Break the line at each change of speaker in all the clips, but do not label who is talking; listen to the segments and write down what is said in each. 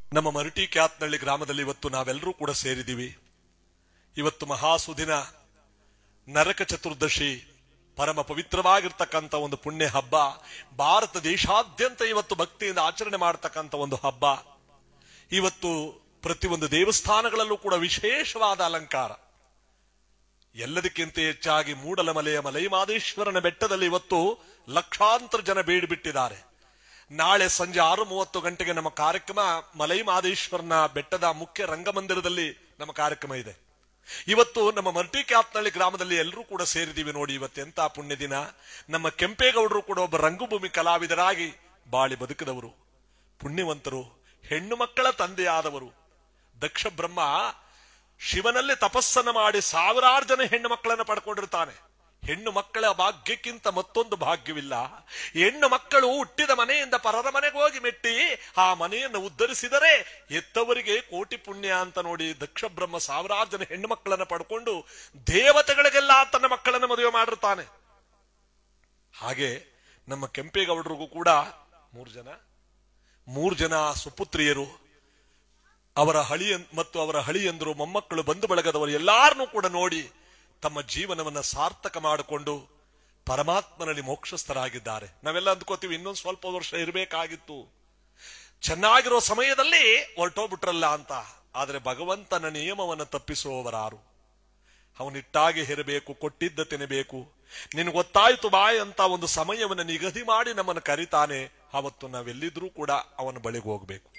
ನಮ್ಮ ಮರಟಿ ಕ್ಯಾತ್ನಳ್ಳಿ ಗ್ರಾಮದಲ್ಲಿ ಇವತ್ತು ನಾವೆಲ್ಲರೂ ಕೂಡ ಸೇರಿದ್ದೀವಿ ಇವತ್ತು ಮಹಾಸುದಿನ ನರಕ ಚತುರ್ದಶಿ ಪರಮ ಪವಿತ್ರವಾಗಿರ್ತಕ್ಕಂಥ ಒಂದು ಪುಣ್ಯ ಹಬ್ಬ ಭಾರತ ದೇಶಾದ್ಯಂತ ಇವತ್ತು ಭಕ್ತಿಯಿಂದ ಆಚರಣೆ ಮಾಡತಕ್ಕಂಥ ಒಂದು ಹಬ್ಬ ಇವತ್ತು ಪ್ರತಿಯೊಂದು ದೇವಸ್ಥಾನಗಳಲ್ಲೂ ಕೂಡ ವಿಶೇಷವಾದ ಅಲಂಕಾರ ಎಲ್ಲದಕ್ಕಿಂತ ಹೆಚ್ಚಾಗಿ ಮೂಡಲಮಲೆಯ ಮಲೈಮಾದೇಶ್ವರನ ಬೆಟ್ಟದಲ್ಲಿ ಇವತ್ತು ಲಕ್ಷಾಂತರ ಜನ ಬೇಡಿಬಿಟ್ಟಿದ್ದಾರೆ ನಾಳೆ ಸಂಜೆ ಆರು ಮೂವತ್ತು ಗಂಟೆಗೆ ನಮ್ಮ ಕಾರ್ಯಕ್ರಮ ಮಲೈಮಾದೇಶ್ವರನ ಬೆಟ್ಟದ ಮುಖ್ಯ ರಂಗಮಂದಿರದಲ್ಲಿ ನಮ್ಮ ಕಾರ್ಯಕ್ರಮ ಇದೆ ಇವತ್ತು ನಮ್ಮ ಮರ್ಟಿ ಕ್ಯಾತ್ನಳ್ಳಿ ಗ್ರಾಮದಲ್ಲಿ ಎಲ್ಲರೂ ಕೂಡ ಸೇರಿದೀವಿ ನೋಡಿ ಇವತ್ತೆಂತ ಪುಣ್ಯ ದಿನ ನಮ್ಮ ಕೆಂಪೇಗೌಡರು ಕೂಡ ಒಬ್ಬ ರಂಗಭೂಮಿ ಕಲಾವಿದರಾಗಿ ಬಾಳಿ ಬದುಕಿದವರು ಪುಣ್ಯವಂತರು ಹೆಣ್ಣು ಮಕ್ಕಳ ತಂದೆಯಾದವರು ದಕ್ಷ ಬ್ರಹ್ಮ ಶಿವನಲ್ಲಿ ತಪಸ್ಸನ್ನು ಮಾಡಿ ಸಾವಿರಾರು ಜನ ಹೆಣ್ಣು ಮಕ್ಕಳನ್ನು ಪಡ್ಕೊಂಡಿರ್ತಾನೆ ಹೆಣ್ಣು ಮಕ್ಕಳ ಭಾಗ್ಯಕ್ಕಿಂತ ಮತ್ತೊಂದು ಭಾಗ್ಯವಿಲ್ಲ ಹೆಣ್ಣು ಮಕ್ಕಳು ಹುಟ್ಟಿದ ಮನೆಯಿಂದ ಪರರ ಮನೆಗೆ ಹೋಗಿ ಮೆಟ್ಟಿ ಆ ಮನೆಯನ್ನು ಉದ್ಧರಿಸಿದರೆ ಎತ್ತವರಿಗೆ ಕೋಟಿ ಪುಣ್ಯ ಅಂತ ನೋಡಿ ದಕ್ಷ ಬ್ರಹ್ಮ ಸಾವಿರಾರು ಜನ ಹೆಣ್ಣು ಮಕ್ಕಳನ್ನು ಪಡ್ಕೊಂಡು ದೇವತೆಗಳಿಗೆಲ್ಲ ತನ್ನ ಮಕ್ಕಳನ್ನು ಮದುವೆ ಮಾಡಿರ್ತಾನೆ ಹಾಗೆ ನಮ್ಮ ಕೆಂಪೇಗೌಡರಿಗೂ ಕೂಡ ಮೂರು ಜನ ಮೂರು ಜನ ಸುಪುತ್ರಿಯರು ಅವರ ಹಳಿ ಮತ್ತು ಅವರ ಹಳಿಯಂದರು ಮೊಮ್ಮಕ್ಕಳು ಬಂಧು ಬಳಗದವರು ಎಲ್ಲಾರನ್ನೂ ಕೂಡ ನೋಡಿ ತಮ್ಮ ಜೀವನವನ್ನ ಸಾರ್ಥಕ ಮಾಡಿಕೊಂಡು ಪರಮಾತ್ಮನಲ್ಲಿ ಮೋಕ್ಷಸ್ಥರಾಗಿದ್ದಾರೆ ನಾವೆಲ್ಲ ಅಂದ್ಕೋತೀವಿ ಇನ್ನೊಂದು ಸ್ವಲ್ಪ ವರ್ಷ ಇರಬೇಕಾಗಿತ್ತು ಚೆನ್ನಾಗಿರೋ ಸಮಯದಲ್ಲಿ ಹೊರಟೋಗ್ಬಿಟ್ರಲ್ಲ ಅಂತ ಆದ್ರೆ ಭಗವಂತನ ನಿಯಮವನ್ನು ತಪ್ಪಿಸುವವರಾರು ಅವನಿಟ್ಟಾಗೆ ಹೆರಬೇಕು ಕೊಟ್ಟಿದ್ದ ತಿನ್ನಬೇಕು ನಿನ್ ಗೊತ್ತಾಯ್ತು ಬಾಯ್ ಅಂತ ಒಂದು ಸಮಯವನ್ನು ನಿಗದಿ ಮಾಡಿ ನಮ್ಮನ್ನು ಕರಿತಾನೆ ಅವತ್ತು ನಾವೆಲ್ಲಿದ್ರೂ ಕೂಡ ಅವನ ಬಳಿಗೆ ಹೋಗ್ಬೇಕು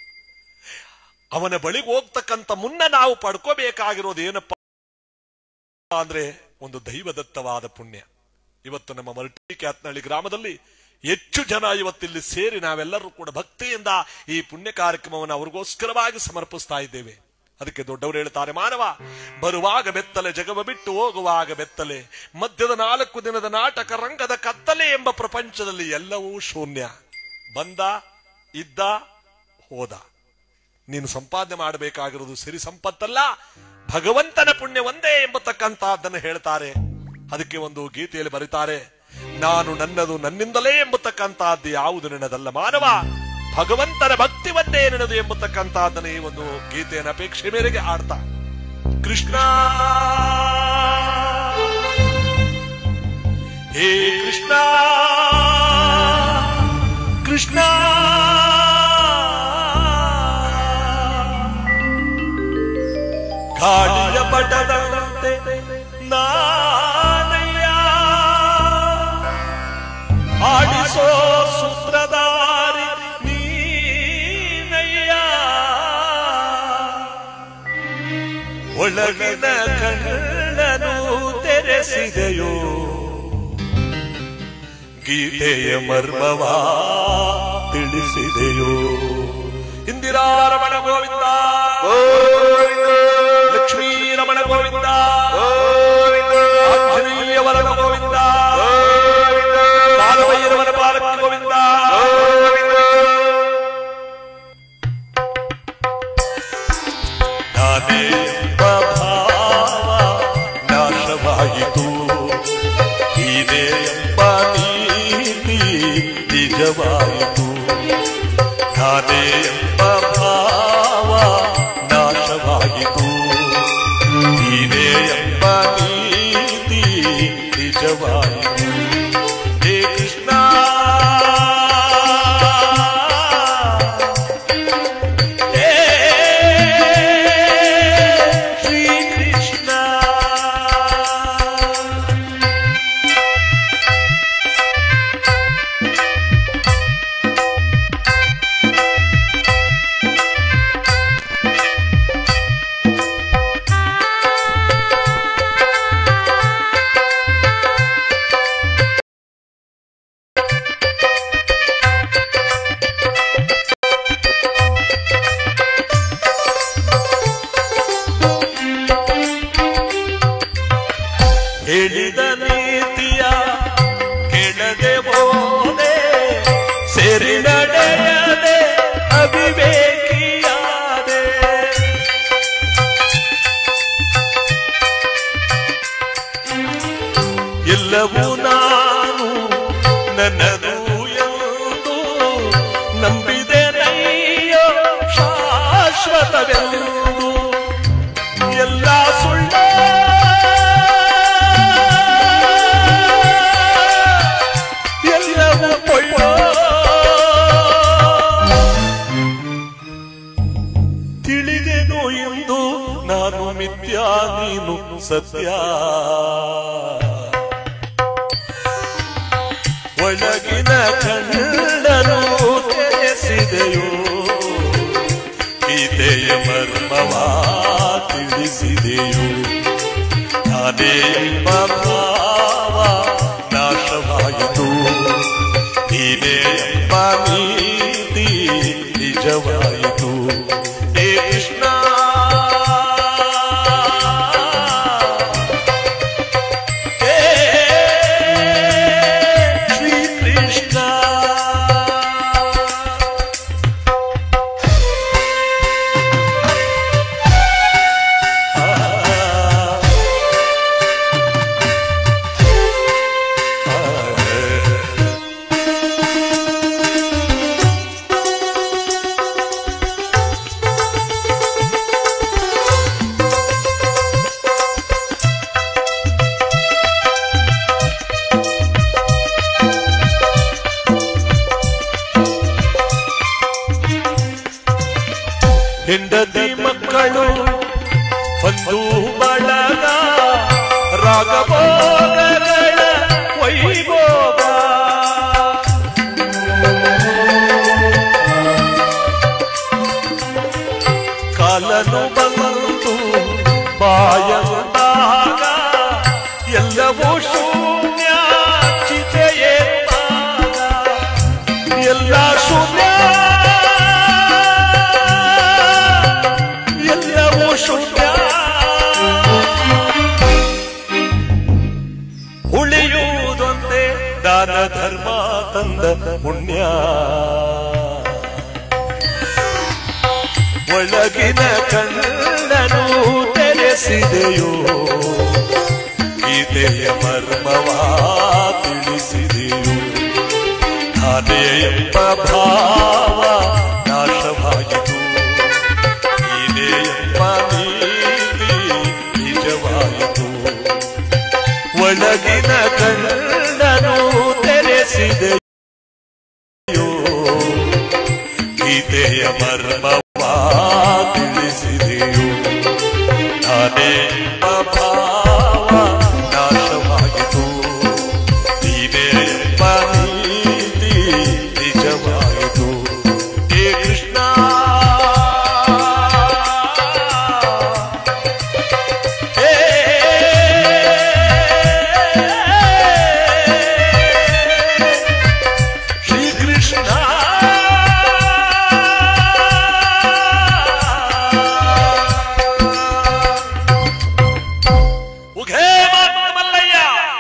ಅವನ ಬಳಿಗೆ ಹೋಗ್ತಕ್ಕಂತ ಮುನ್ನ ನಾವು ಪಡ್ಕೋಬೇಕಾಗಿರೋದು ಏನಪ್ಪ ಅಂದ್ರೆ ಒಂದು ದೈವದತ್ತವಾದ ಪುಣ್ಯ ಇವತ್ತು ನಮ್ಮ ಮಲ್ಟಿ ಕ್ಯಾತ್ನಳ್ಳಿ ಗ್ರಾಮದಲ್ಲಿ ಹೆಚ್ಚು ಜನ ಇವತ್ತಿಲ್ಲಿ ಸೇರಿ ನಾವೆಲ್ಲರೂ ಕೂಡ ಭಕ್ತಿಯಿಂದ ಈ ಪುಣ್ಯ ಕಾರ್ಯಕ್ರಮವನ್ನು ಅವ್ರಿಗೋಸ್ಕರವಾಗಿ ಸಮರ್ಪಿಸ್ತಾ ಇದ್ದೇವೆ ಅದಕ್ಕೆ ದೊಡ್ಡವರು ಹೇಳ್ತಾರೆ ಮಾನವ ಬರುವಾಗ ಬೆತ್ತಲೆ ಜಗವ ಬಿಟ್ಟು ಹೋಗುವಾಗ ಬೆತ್ತಲೆ ಮಧ್ಯದ ನಾಲ್ಕು ದಿನದ ನಾಟಕ ರಂಗದ ಕತ್ತಲೆ ಎಂಬ ಪ್ರಪಂಚದಲ್ಲಿ ಎಲ್ಲವೂ ಶೂನ್ಯ ಬಂದ ಇದ್ದ ಹೋದ ನೀನು ಸಂಪಾದನೆ ಮಾಡಬೇಕಾಗಿರೋದು ಸಿರಿ ಸಂಪತ್ತಲ್ಲ ಭಗವಂತನ ಪುಣ್ಯ ಒಂದೇ ಎಂಬತಕ್ಕಂತಹದ್ದನ್ನು ಹೇಳ್ತಾರೆ ಅದಕ್ಕೆ ಒಂದು ಗೀತೆಯಲ್ಲಿ ಬರೀತಾರೆ ನಾನು ನನ್ನದು ನನ್ನಿಂದಲೇ ಎಂಬತಕ್ಕಂತಹದ್ದು ಯಾವುದು ನಿನ್ನದಲ್ಲ ಮಾನವ ಭಗವಂತನ ಭಕ್ತಿ ಒಂದೇ ನಿನ್ನದು ಎಂಬತಕ್ಕಂತಹದ್ದನ್ನು ಈ ಒಂದು ಗೀತೆಯನ್ನು ಅಪೇಕ್ಷೆ ಮೇರೆಗೆ ಆಡ್ತಾ ಕೃಷ್ಣ ಹೇ ಕೃಷ್ಣ ಕೃಷ್ಣ ಗಾಳಿಯ ಪಟದಂತೆ ನಾನಯ್ಯ ಆಡಿಸೋ ಸೂತ್ರಧಾರಿ ನೀನಯ್ಯ ಒಳಗಿನ ಕಣ್ಣನು ತೆರೆಸಿದೆಯೋ ಗೀತೆಯ ಮರ್ಮವ ತಿಳಿಸಿದೆಯೋ ಇಂದಿರಾ ರಮಣ ಗೋವಿಂದ ಲಕ್ಷ್ಮೀ ರಮಣ ಗೋವಿಂದ ಆಂಜನೇಯವರ ಗೋವಿಂದ ಕಾಲಭೈರವರ ಪಾಲಕ ಗೋವಿಂದ ನಾನೇ ಎಂಬ ಭಾವ ನಾಶವಾಯಿತು ನೀನೇ ಎಂಬ ನೀತಿ ನಿಜವಾಯಿತು ನಾನೇ ಎಂಬ ಭಾವ ನಾಶವಾಯಿತು ನೀನೇ ಎಂಬ ನೀತಿ ನಿಜವಾಯಿತು ಹೇ ಕೃಷ್ಣ ಹೇ ಶ್ರೀ ಕೃಷ್ಣ ತಿಳಿದೆನು ಎಂದು ನಾನು ಮಿಥ್ಯಾ ನೀನು ಸತ್ಯ ಒಳಗಿನ ಕಣ್ಣನು ತೆರೆಸಿದೆಯೋ ಗೀತೆಯ ಮರ್ಮವ ತಿಳಿಸಿದೆಯೋ ನಾನೇ ಎಂಬ ಭಾವ ನಾಶವಾಯಿತು ನೀನೇ ಎಂಬ ನೀತಿ ನಿಜವಾಯಿತು ಹೇ ಕೃಷ್ಣ ಹೇ ಶ್ರೀ ಕೃಷ್ಣ ಹೆಂಡತಿ ಮಕ್ಕಳು ಒಂದು ಬಳಗ ರಾಗಭೋಗಗಳ ವೈಭೋಗ ಕಾಲನು ಬಂತು ಬಾಯಂದಾಗ ಎಲ್ಲವೂ ಶೂನ್ಯ ಚಿತೆಯೇದಾಗ ಎಲ್ಲ ಶೂನ್ಯ ಎಲ್ಲವೂ ಶೂನ್ಯ ಉಳಿಯುವುದೊಂದೇ ದಾನ ಧರ್ಮ ತಂದ ಪುಣ್ಯ ಒಳಗಿನ ಕಣ್ಣನು ತೆರೆಸಿದೆಯೋ ಗೀತೆಯ ಮರ್ಮವ ತಿಳಿಸಿದೆಯೋ ನಾನೇ ಎಂಬ ಭಾವ ನಾಶವಾಯಿತು ನೀನೇ ಎಂಬ ನೀತಿ ನಿಜವಾಯಿತು ಒಳಗಿನ ಕಣ್ಣನು ತೆರೆಸಿದೆಯೋ ಗೀತೆಯ ಮರ್ಮವ ತಿಳಿಸಿದೆಯೋ ನಾನೇ ಎಂಬ ಭಾವ ನಾಶವಾಯಿತು ನೀನೇ ಎಂಬ ನೀತಿ ನಿಜವಾಯಿತು ಹೇ ಕೃಷ್ಣ ಹೇ ಶ್ರೀ ಕೃಷ್ಣ ಉಘೇ ಮಲ್ಲಯ್ಯ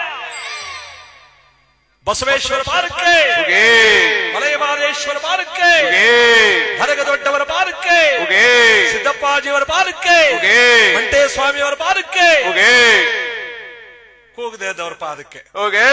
ಬಸವೇಶ್ವರ ಪಾರ್ಕೆ
ಉಗೇ
ಮಲಯ ಮಹದೇಶ್ವರ ಪಾರ್ಕೆ
ಉಗೇ
ಹರಗ ದೊಡ್ಡವರ ಪಾರ್ಕೆ
ಉಗೇ
ಸಿದ್ದಪ್ಪಾಜಿಯವರ ಪಾರ್ಕೆ
ಉಗೇ
ಮಂಟೇ ಸ್ವಾಮಿಯವರ ಪಾದಕ್ಕೆ
ಉಗೇ
ಕೂಗದೇದವರ ಪಾದಕ್ಕೆ
ಉಗೇ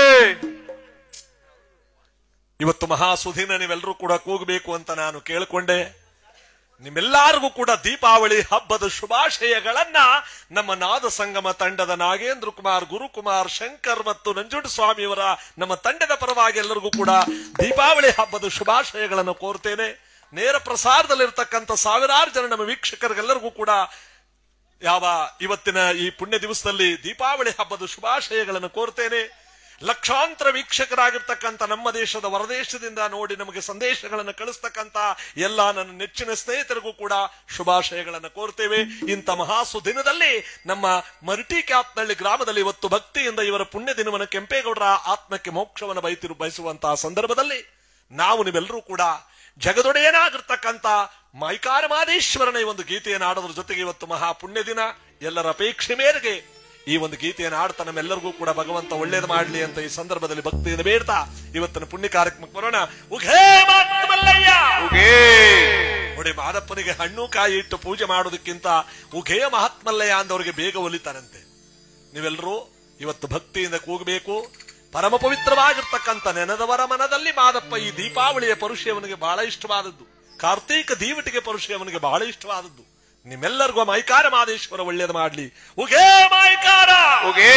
ಇವತ್ತು ಮಹಾಸುದಿನ ನೀವೆಲ್ಲರೂ ಕೂಡ ಕೂಗಬೇಕು ಅಂತ ನಾನು ಕೇಳಿಕೊಂಡೆ ನಿಮ್ಮೆಲ್ಲರಿಗೂ ಕೂಡ ದೀಪಾವಳಿ ಹಬ್ಬದ ಶುಭಾಶಯಗಳನ್ನ ನಮ್ಮ ನಾದ ಸಂಗಮ ತಂಡದ ನಾಗೇಂದ್ರ ಕುಮಾರ್ ಗುರುಕುಮಾರ್ ಶಂಕರ್ ಮತ್ತು ನಂಜುಂಡ ಸ್ವಾಮಿಯವರ ನಮ್ಮ ತಂಡದ ಪರವಾಗಿ ಎಲ್ಲರಿಗೂ ಕೂಡ ದೀಪಾವಳಿ ಹಬ್ಬದ ಶುಭಾಶಯಗಳನ್ನು ಕೋರ್ತೇನೆ ನೇರ ಪ್ರಸಾರದಲ್ಲಿರ್ತಕ್ಕಂಥ ಸಾವಿರಾರು ಜನ ನಮ್ಮ ವೀಕ್ಷಕರಿಗೆಲ್ಲರಿಗೂ ಕೂಡ ಯಾವ ಇವತ್ತಿನ ಈ ಪುಣ್ಯ ದಿವಸದಲ್ಲಿ ದೀಪಾವಳಿ ಹಬ್ಬದ ಶುಭಾಶಯಗಳನ್ನು ಕೋರ್ತೇನೆ ಲಕ್ಷಾಂತರ ವೀಕ್ಷಕರಾಗಿರ್ತಕ್ಕಂಥ ನಮ್ಮ ದೇಶದ ಹೊರದೇಶದಿಂದ ನೋಡಿ ನಮಗೆ ಸಂದೇಶಗಳನ್ನು ಕಳಿಸ್ತಕ್ಕಂಥ ಎಲ್ಲ ನನ್ನ ನೆಚ್ಚಿನ ಸ್ನೇಹಿತರಿಗೂ ಕೂಡ ಶುಭಾಶಯಗಳನ್ನು ಕೋರ್ತೇವೆ ಇಂಥ ಮಹಾಸು ದಿನದಲ್ಲಿ ನಮ್ಮ ಮರಿಟಿ ಕ್ಯಾಪ್ನಳ್ಳಿ ಗ್ರಾಮದಲ್ಲಿ ಇವತ್ತು ಭಕ್ತಿಯಿಂದ ಇವರ ಪುಣ್ಯ ದಿನವನ್ನು ಕೆಂಪೇಗೌಡರ ಆತ್ಮಕ್ಕೆ ಮೋಕ್ಷವನ್ನು ಬಯತಿರು ಬಯಸುವಂತಹ ಸಂದರ್ಭದಲ್ಲಿ ನಾವು ನೀವೆಲ್ಲರೂ ಕೂಡ ಜಗದೊಡೆಯನಾಗಿರ್ತಕ್ಕಂಥ ಮೈಕಾರ ಮಾದೇಶ್ವರನ ಈ ಒಂದು ಗೀತೆಯನ್ನು ಆಡೋದ್ರ ಜೊತೆಗೆ ಇವತ್ತು ಮಹಾ ಪುಣ್ಯ ದಿನ ಎಲ್ಲರ ಅಪೇಕ್ಷೆ ಮೇರೆಗೆ ಈ ಒಂದು ಗೀತೆಯನ್ನು ಆಡ್ತಾ ನಮ್ಮೆಲ್ಲರಿಗೂ ಕೂಡ ಭಗವಂತ ಒಳ್ಳೇದು ಮಾಡಲಿ ಅಂತ ಈ ಸಂದರ್ಭದಲ್ಲಿ ಭಕ್ತಿಯನ್ನು ಬೇಡ್ತಾ ಇವತ್ತಿನ ಪುಣ್ಯ ಕಾರ್ಯಕ್ರಮಕ್ಕೆ ಬರೋಣ ಉಘೇ ಮಾತ್ಮಲ್ಲಯ್ಯ
ಉಗೇ
ನೋಡಿ ಮಾದಪ್ಪನಿಗೆ ಹಣ್ಣು ಕಾಯಿ ಇಟ್ಟು ಪೂಜೆ ಮಾಡೋದಕ್ಕಿಂತ ಉಘೇಯ ಮಹಾತ್ಮಲ್ಲಯ್ಯ ಅಂದವರಿಗೆ ಬೇಗ ಒಲಿತಾರಂತೆ ನೀವೆಲ್ಲರೂ ಇವತ್ತು ಭಕ್ತಿಯಿಂದ ಕೂಗಬೇಕು ಪರಮ ಪವಿತ್ರವಾಗಿರ್ತಕ್ಕಂಥ ನೆನೆದವರ ಮನದಲ್ಲಿ ಮಾದಪ್ಪ ಈ ದೀಪಾವಳಿಯ ಪರುಷೆ ಅವನಿಗೆ ಬಹಳ ಇಷ್ಟವಾದದ್ದು ಕಾರ್ತೀಕ ದೀವಟಿಗೆ ಪರುಷೆ ಅವನಿಗೆ ಬಹಳ ಇಷ್ಟವಾದದ್ದು ನಿಮ್ಮೆಲ್ಲರಿಗೂ ಆ ಮೈಕಾರ ಮಾದೇಶ್ವರ ಒಳ್ಳೇದು ಮಾಡ್ಲಿ ಉಘೇ ಮೈಕಾರ
ಉಗೇ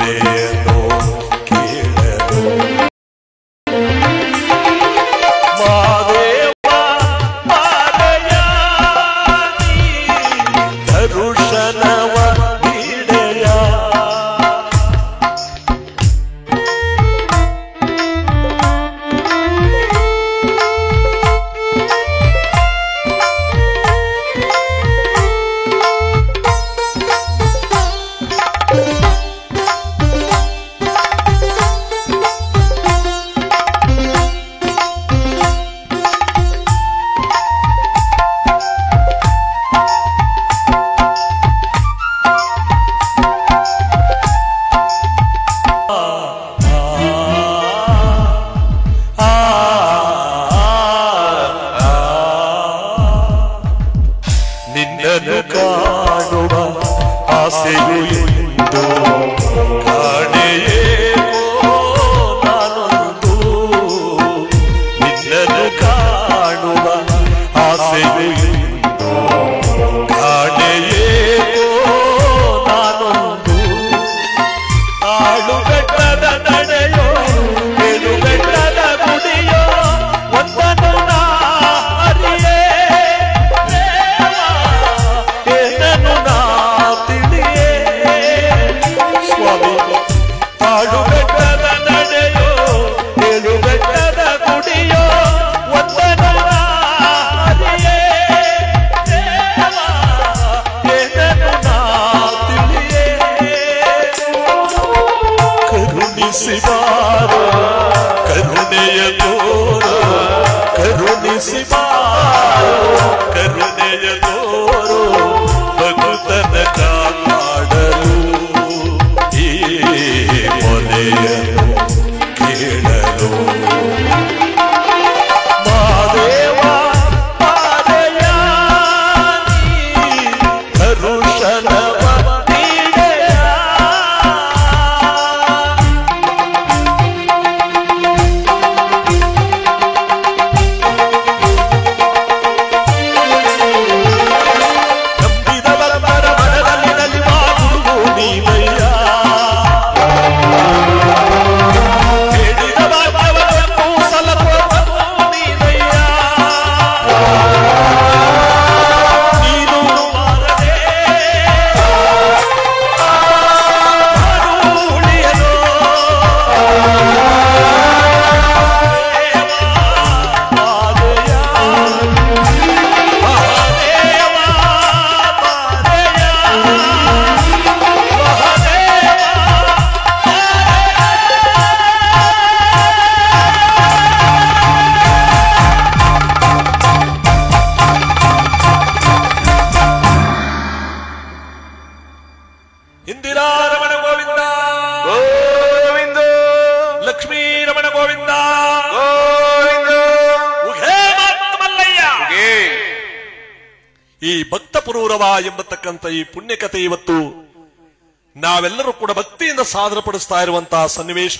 ಮೊಲೆಯನು ಕೇಳಲು ಮಾದೇವ ಮಾದಯ ಕರುಷನವ ನೀಡೆಯ ಆ ನಿನ್ನನ್ನು ಕಾಣುವ ಆಸೆಯು ಎಂದು ಕಾಣೆಯೇಕೋ ನಾನೊಂದು ನಿನ್ನನ್ನು ಕಾಣುವ ಆಸೆಯು ಎಂದು ಕಾಣೆಯೇಕೋ ನಾನೊಂದು ಆಳು ಬೆಟ್ಟದ ನಡೆಯೋ ಏಳು ಬೆಟ್ಟದ ಗುಡಿಯೋ ಒಂದನು ನಾ ಅರಿಯೇ ದೇವಾ, ಏನನ್ನು ನಾ ತಿಳಿಯೇ ಸ್ವಾಮಿ ಆಳು ಬೆಟ್ಟದ ನಡೆಯೋ ಏಳು ಬೆಟ್ಟದ ಗುಡಿಯೋ ಒಂದನು ನಾ ಅರಿಯೇ ದೇವಾ, ಏನನ್ನು ನಾ ತಿಳಿಯೇ ಕರುಣಿಸಿಬಾರೋ ಕರುಣೆಯ ತೋರೋ ಕರುಣಿಸಿಬಾರೋ ಕರುಣೆಯ ತೋರೋ ಭಕ್ತನ ಕಾಪಾಡಲು ಈ ಮೊಲೆಯನ್ನು ಕೇಳಲು ಮಾದೇವ ಮಾದಯ ಕರುಷನವ ನೀಡೆಯ ನಂಬಿದವರ ಮನದಲ್ಲಿ ನಲಿವ ಗುರುವು ನೀನಯ್ಯ ಹೇಳಿದ ಭಾಗ್ಯವನ್ನು ಸಲಹುವವನು ನೀನಯ್ಯ ನೀನು ಬಾರದೆ ನಾನು ಉಳಿಯಲು ಮಾದೆಯ ಮಹಾದೇವ ಮಾದೆಯ ಇಂದಿರಾ ರಮಣ ಗೋವಿಂದ
ಗೋವಿಂದ
ಲಕ್ಷ್ಮೀ ರಮಣ ಗೋವಿಂದ
ಗೋವಿಂದ
ಉಘೇ ಮಾತ್ ಮಲ್ಲಯ್ಯ
ಗೆ
ಈ ಭಕ್ತ ಪುರೂರವ ಎಂಬತಕ್ಕಂಥ ಈ ಪುಣ್ಯಕತೆ ಇವತ್ತು ನಾವೆಲ್ಲರೂ ಕೂಡ ಭಕ್ತಿಯಿಂದ ಸಾಧನ ಪಡಿಸ್ತಾ ಇರುವಂತಹ ಸನ್ನಿವೇಶ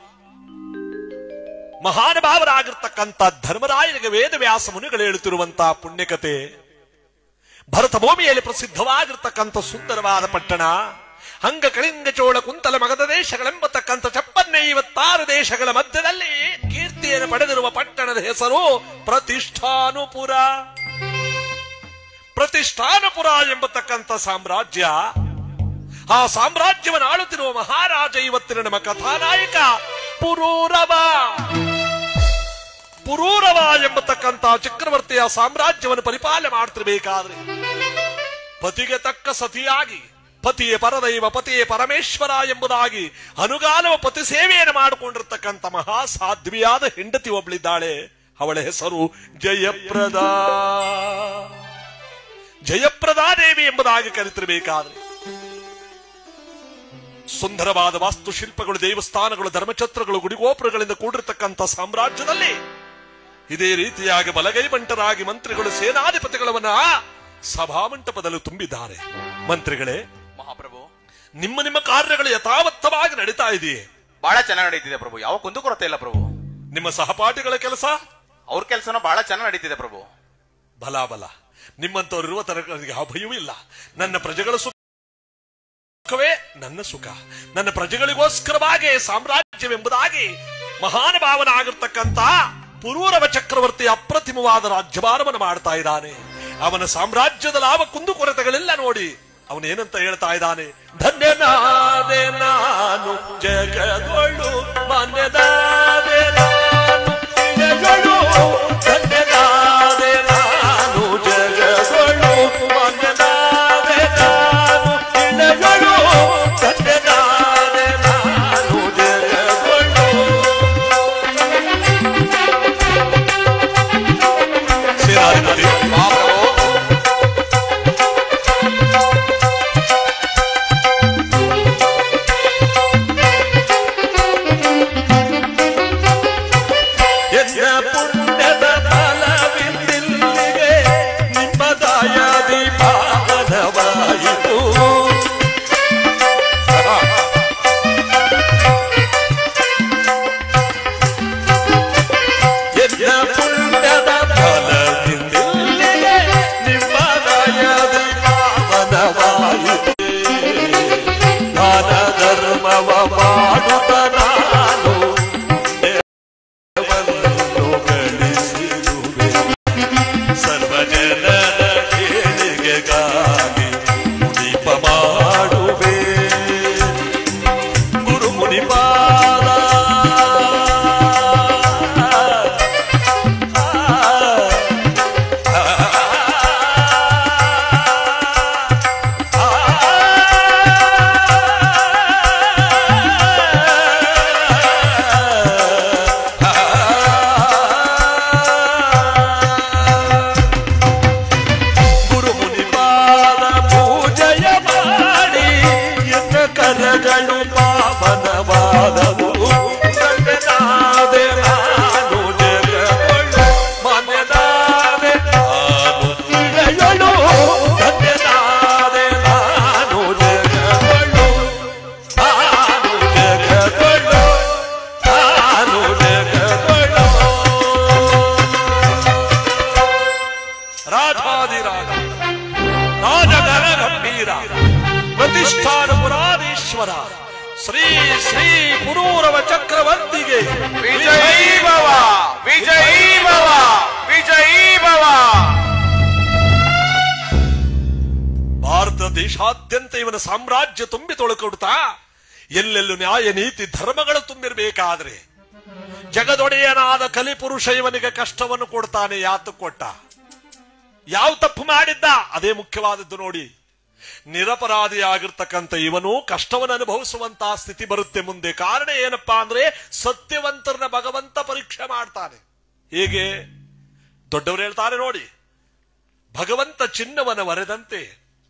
ಮಹಾನುಭಾವರಾಗಿರ್ತಕ್ಕಂಥ ಧರ್ಮರಾಯನಿಗೆ ವೇದವ್ಯಾಸ ಮುನಿಗಳು ಹೇಳುತ್ತಿರುವಂತಹ ಪುಣ್ಯಕತೆ ಭರತ ಭೂಮಿಯಲ್ಲಿ ಪ್ರಸಿದ್ಧವಾಗಿರ್ತಕ್ಕಂಥ ಸುಂದರವಾದ ಪಟ್ಟಣ ಹಂಗ ಕಳಿಂಗ ಚೋಳ ಕುಂತಲ ಮಗದ ದೇಶಗಳೆಂಬತಕ್ಕಂಥ ಚಪ್ಪನ್ನೇ ಇವತ್ತಾರು ದೇಶಗಳ ಮಧ್ಯದಲ್ಲಿ ಕೀರ್ತಿಯನ್ನು ಪಡೆದಿರುವ ಪಟ್ಟಣದ ಹೆಸರು ಪ್ರತಿಷ್ಠಾನುಪುರ ಪ್ರತಿಷ್ಠಾನಪುರ ಎಂಬತಕ್ಕಂಥ ಸಾಮ್ರಾಜ್ಯ ಆ ಸಾಮ್ರಾಜ್ಯವನ್ನು ಆಳುತ್ತಿರುವ ಮಹಾರಾಜ ಇವತ್ತಿನ ನಮ್ಮ ಕಥಾನಾಯಕ ಪುರೂರವ ಪುರೂರವ ಎಂಬತಕ್ಕಂಥ ಚಕ್ರವರ್ತಿಯ ಸಾಮ್ರಾಜ್ಯವನ್ನು ಪರಿಪಾಲನೆ ಮಾಡ್ತಿರ್ಬೇಕಾದ್ರೆ ಪತಿಗೆ ತಕ್ಕ ಸತಿಯಾಗಿ ಪತಿಯೇ ಪರದೈವ ಪತಿಯೇ ಪರಮೇಶ್ವರ ಎಂಬುದಾಗಿ ಅನುಗಾಲವ ಪತಿ ಸೇವೆಯನ್ನು ಮಾಡಿಕೊಂಡಿರ್ತಕ್ಕಂಥ ಮಹಾ ಸಾಧ್ವಿಯಾದ ಹೆಂಡತಿ ಒಬ್ಳಿದ್ದಾಳೆ ಅವಳ ಹೆಸರು ಜಯಪ್ರದ ಜಯಪ್ರದಾ ದೇವಿ ಎಂಬುದಾಗಿ ಕರೆತಿರಬೇಕಾದ್ರೆ ಸುಂದರವಾದ ವಾಸ್ತುಶಿಲ್ಪಗಳು ದೇವಸ್ಥಾನಗಳು ಧರ್ಮಛತ್ರಗಳು ಗುಡಿಗೋಪುರಗಳಿಂದ ಕೂಡಿರ್ತಕ್ಕಂಥ ಸಾಮ್ರಾಜ್ಯದಲ್ಲಿ ಇದೇ ರೀತಿಯಾಗಿ ಬಲಗೈ ಬಂಟರಾಗಿ ಮಂತ್ರಿಗಳು ಸೇನಾಧಿಪತಿಗಳವನ್ನ ಸಭಾಮಂಟಪದಲ್ಲಿ ತುಂಬಿದ್ದಾರೆ ಮಂತ್ರಿಗಳೇ
ಮಹಾಪ್ರಭು
ನಿಮ್ಮ ನಿಮ್ಮ ಕಾರ್ಯಗಳು ಯಥಾವತ್ತವಾಗಿ ನಡೀತಾ ಇದೆಯೇ
ಬಹಳ ಚೆನ್ನಾಗಿ ನಡೀತಿದೆ ಪ್ರಭು ಯಾವ ಕುಂದು ಕೊರತೆ ಇಲ್ಲ ಪ್ರಭು
ನಿಮ್ಮ ಸಹಪಾಠಿಗಳ ಕೆಲಸ
ಅವ್ರ ಕೆಲಸನೂ ಬಹಳ ಚೆನ್ನಾಗಿ ನಡೀತಿದೆ ಪ್ರಭು
ಬಲ ಬಲ ನಿಮ್ಮಂತವ್ರು ಇರುವ ತರಗತಿಗೆ ಆ ಭಯವೂ ಇಲ್ಲ ನನ್ನ ಪ್ರಜೆಗಳ ಸುತ್ತ ಸುಖವೇ ನನ್ನ ಸುಖ ನನ್ನ ಪ್ರಜೆಗಳಿಗೋಸ್ಕರವಾಗಿ ಸಾಮ್ರಾಜ್ಯವೆಂಬುದಾಗಿ ಮಹಾನುಭಾವನಾಗಿರ್ತಕ್ಕಂಥ ಪುರೂರವ ಚಕ್ರವರ್ತಿ ಅಪ್ರತಿಮವಾದ ರಾಜ್ಯಭಾರವನ್ನು ಮಾಡ್ತಾ ಇದ್ದಾನೆ ಅವನ ಸಾಮ್ರಾಜ್ಯದ ಲಾಭ ಕುಂದುಕೊರತೆಗಳೆಲ್ಲ ನೋಡಿ ಅವನೇನಂತ ಹೇಳ್ತಾ ಇದ್ದಾನೆ ಧನ್ಯನಾದೆ ನಾನು ಜಗದೊಳು ಮಾನ್ಯದಾದೆ ನಾನು ಜಗದೊಳು ಧನ್ಯನಾದೆ ನಾನು ಜಗದೊಳು ಮಾನ್ಯದಾದೆ ನಾನು ಇಳೆಗಳು ಧನ್ಯನಾದೆ ನಾನು ಜಗದೊಳು ಸೇನಾಧಿಪತಿ
ಆ ಪ್ರಭು
ಎನ್ನ ಪುಣ್ಯದ ಫಲವಿಲ್ಲಿಗೆ ನಿಮ್ಮ ದಯಾದಿ ಪಾವನವಾಯಿತು ಎನ್ನ ಪುಣ್ಯದ ಫಲವಿಲ್ಲಿಗೆ ನಿಮ್ಮ ದಯಾದಿ ಪಾವನವಾಯಿತು ದಾನ ಧರ್ಮವ ಮಾಡುತ್ತ ನಾನು ವನ್ನು ಗಳಿಸಿರುವೆ ಸರ್ವಜನರ ಏಳಿಗೆಗಾಗಿ ಮುಡಿಪ ಮಾಡುವೆ ಗುರು ಮುನಿಪಾದ ಗುರು ಮುನಿಪಾದ ಪೂಜೆಯ ಮಾಡಿ ಎನ್ನ ಕರಗಳು ಪಾವನವಾದವು ಧನ್ಯನಾದೆ ನಾನು ಜಗದೊಳು ಮಾನ್ಯನಾದೆ ನಾನು ಇಳೆಯಳು ಧನ್ಯನಾದೆ ನಾನು ಜಗದೊಳು ನಾನು ಜಗದೊಳು ನಾನು ಜಗದೊಳು ರಾಧಾದಿರಾಜ ರಾಜಗಣ ಗಂಭೀರ ಪ್ರತಿಷ್ಠಾನ ಪುರಾಧೀಶ್ವರ ಶ್ರೀ ಶ್ರೀ ಪುರೂರವ ಚಕ್ರವರ್ತಿಗೆ
ವಿಜಯೀ ಭವ ವಿಜಯೀ ಭವ ವಿಜಯೀ ಭವ
ಭಾರತ ದೇಶಾದ್ಯಂತ ಇವನ ಸಾಮ್ರಾಜ್ಯ ತುಂಬಿ ತೊಳಕೊಡ್ತಾ ಎಲ್ಲೆಲ್ಲೂ ನ್ಯಾಯ ನೀತಿ ಧರ್ಮಗಳು ತುಂಬಿರಬೇಕಾದ್ರೆ ಜಗದೊಡೆಯನಾದ ಕಲಿಪುರುಷ ಇವನಿಗೆ ಕಷ್ಟವನ್ನು ಕೊಡ್ತಾನೆ ಯಾತು ಕೊಟ್ಟ ಯಾವ ತಪ್ಪು ಮಾಡಿದ್ದ ಅದೇ ಮುಖ್ಯವಾದದ್ದು ನೋಡಿ ನಿರಪರಾಧಿಯಾಗಿರ್ತಕ್ಕಂಥ ಇವನು ಕಷ್ಟವನ್ನು ಅನುಭವಿಸುವಂತಹ ಸ್ಥಿತಿ ಬರುತ್ತೆ ಮುಂದೆ ಕಾರಣ ಏನಪ್ಪಾ ಅಂದ್ರೆ ಸತ್ಯವಂತರನ್ನ ಭಗವಂತ ಪರೀಕ್ಷೆ ಮಾಡ್ತಾನೆ ಹೇಗೆ ದೊಡ್ಡವರು ಹೇಳ್ತಾರೆ ನೋಡಿ ಭಗವಂತ ಚಿನ್ನವನ ವರೆದಂತೆ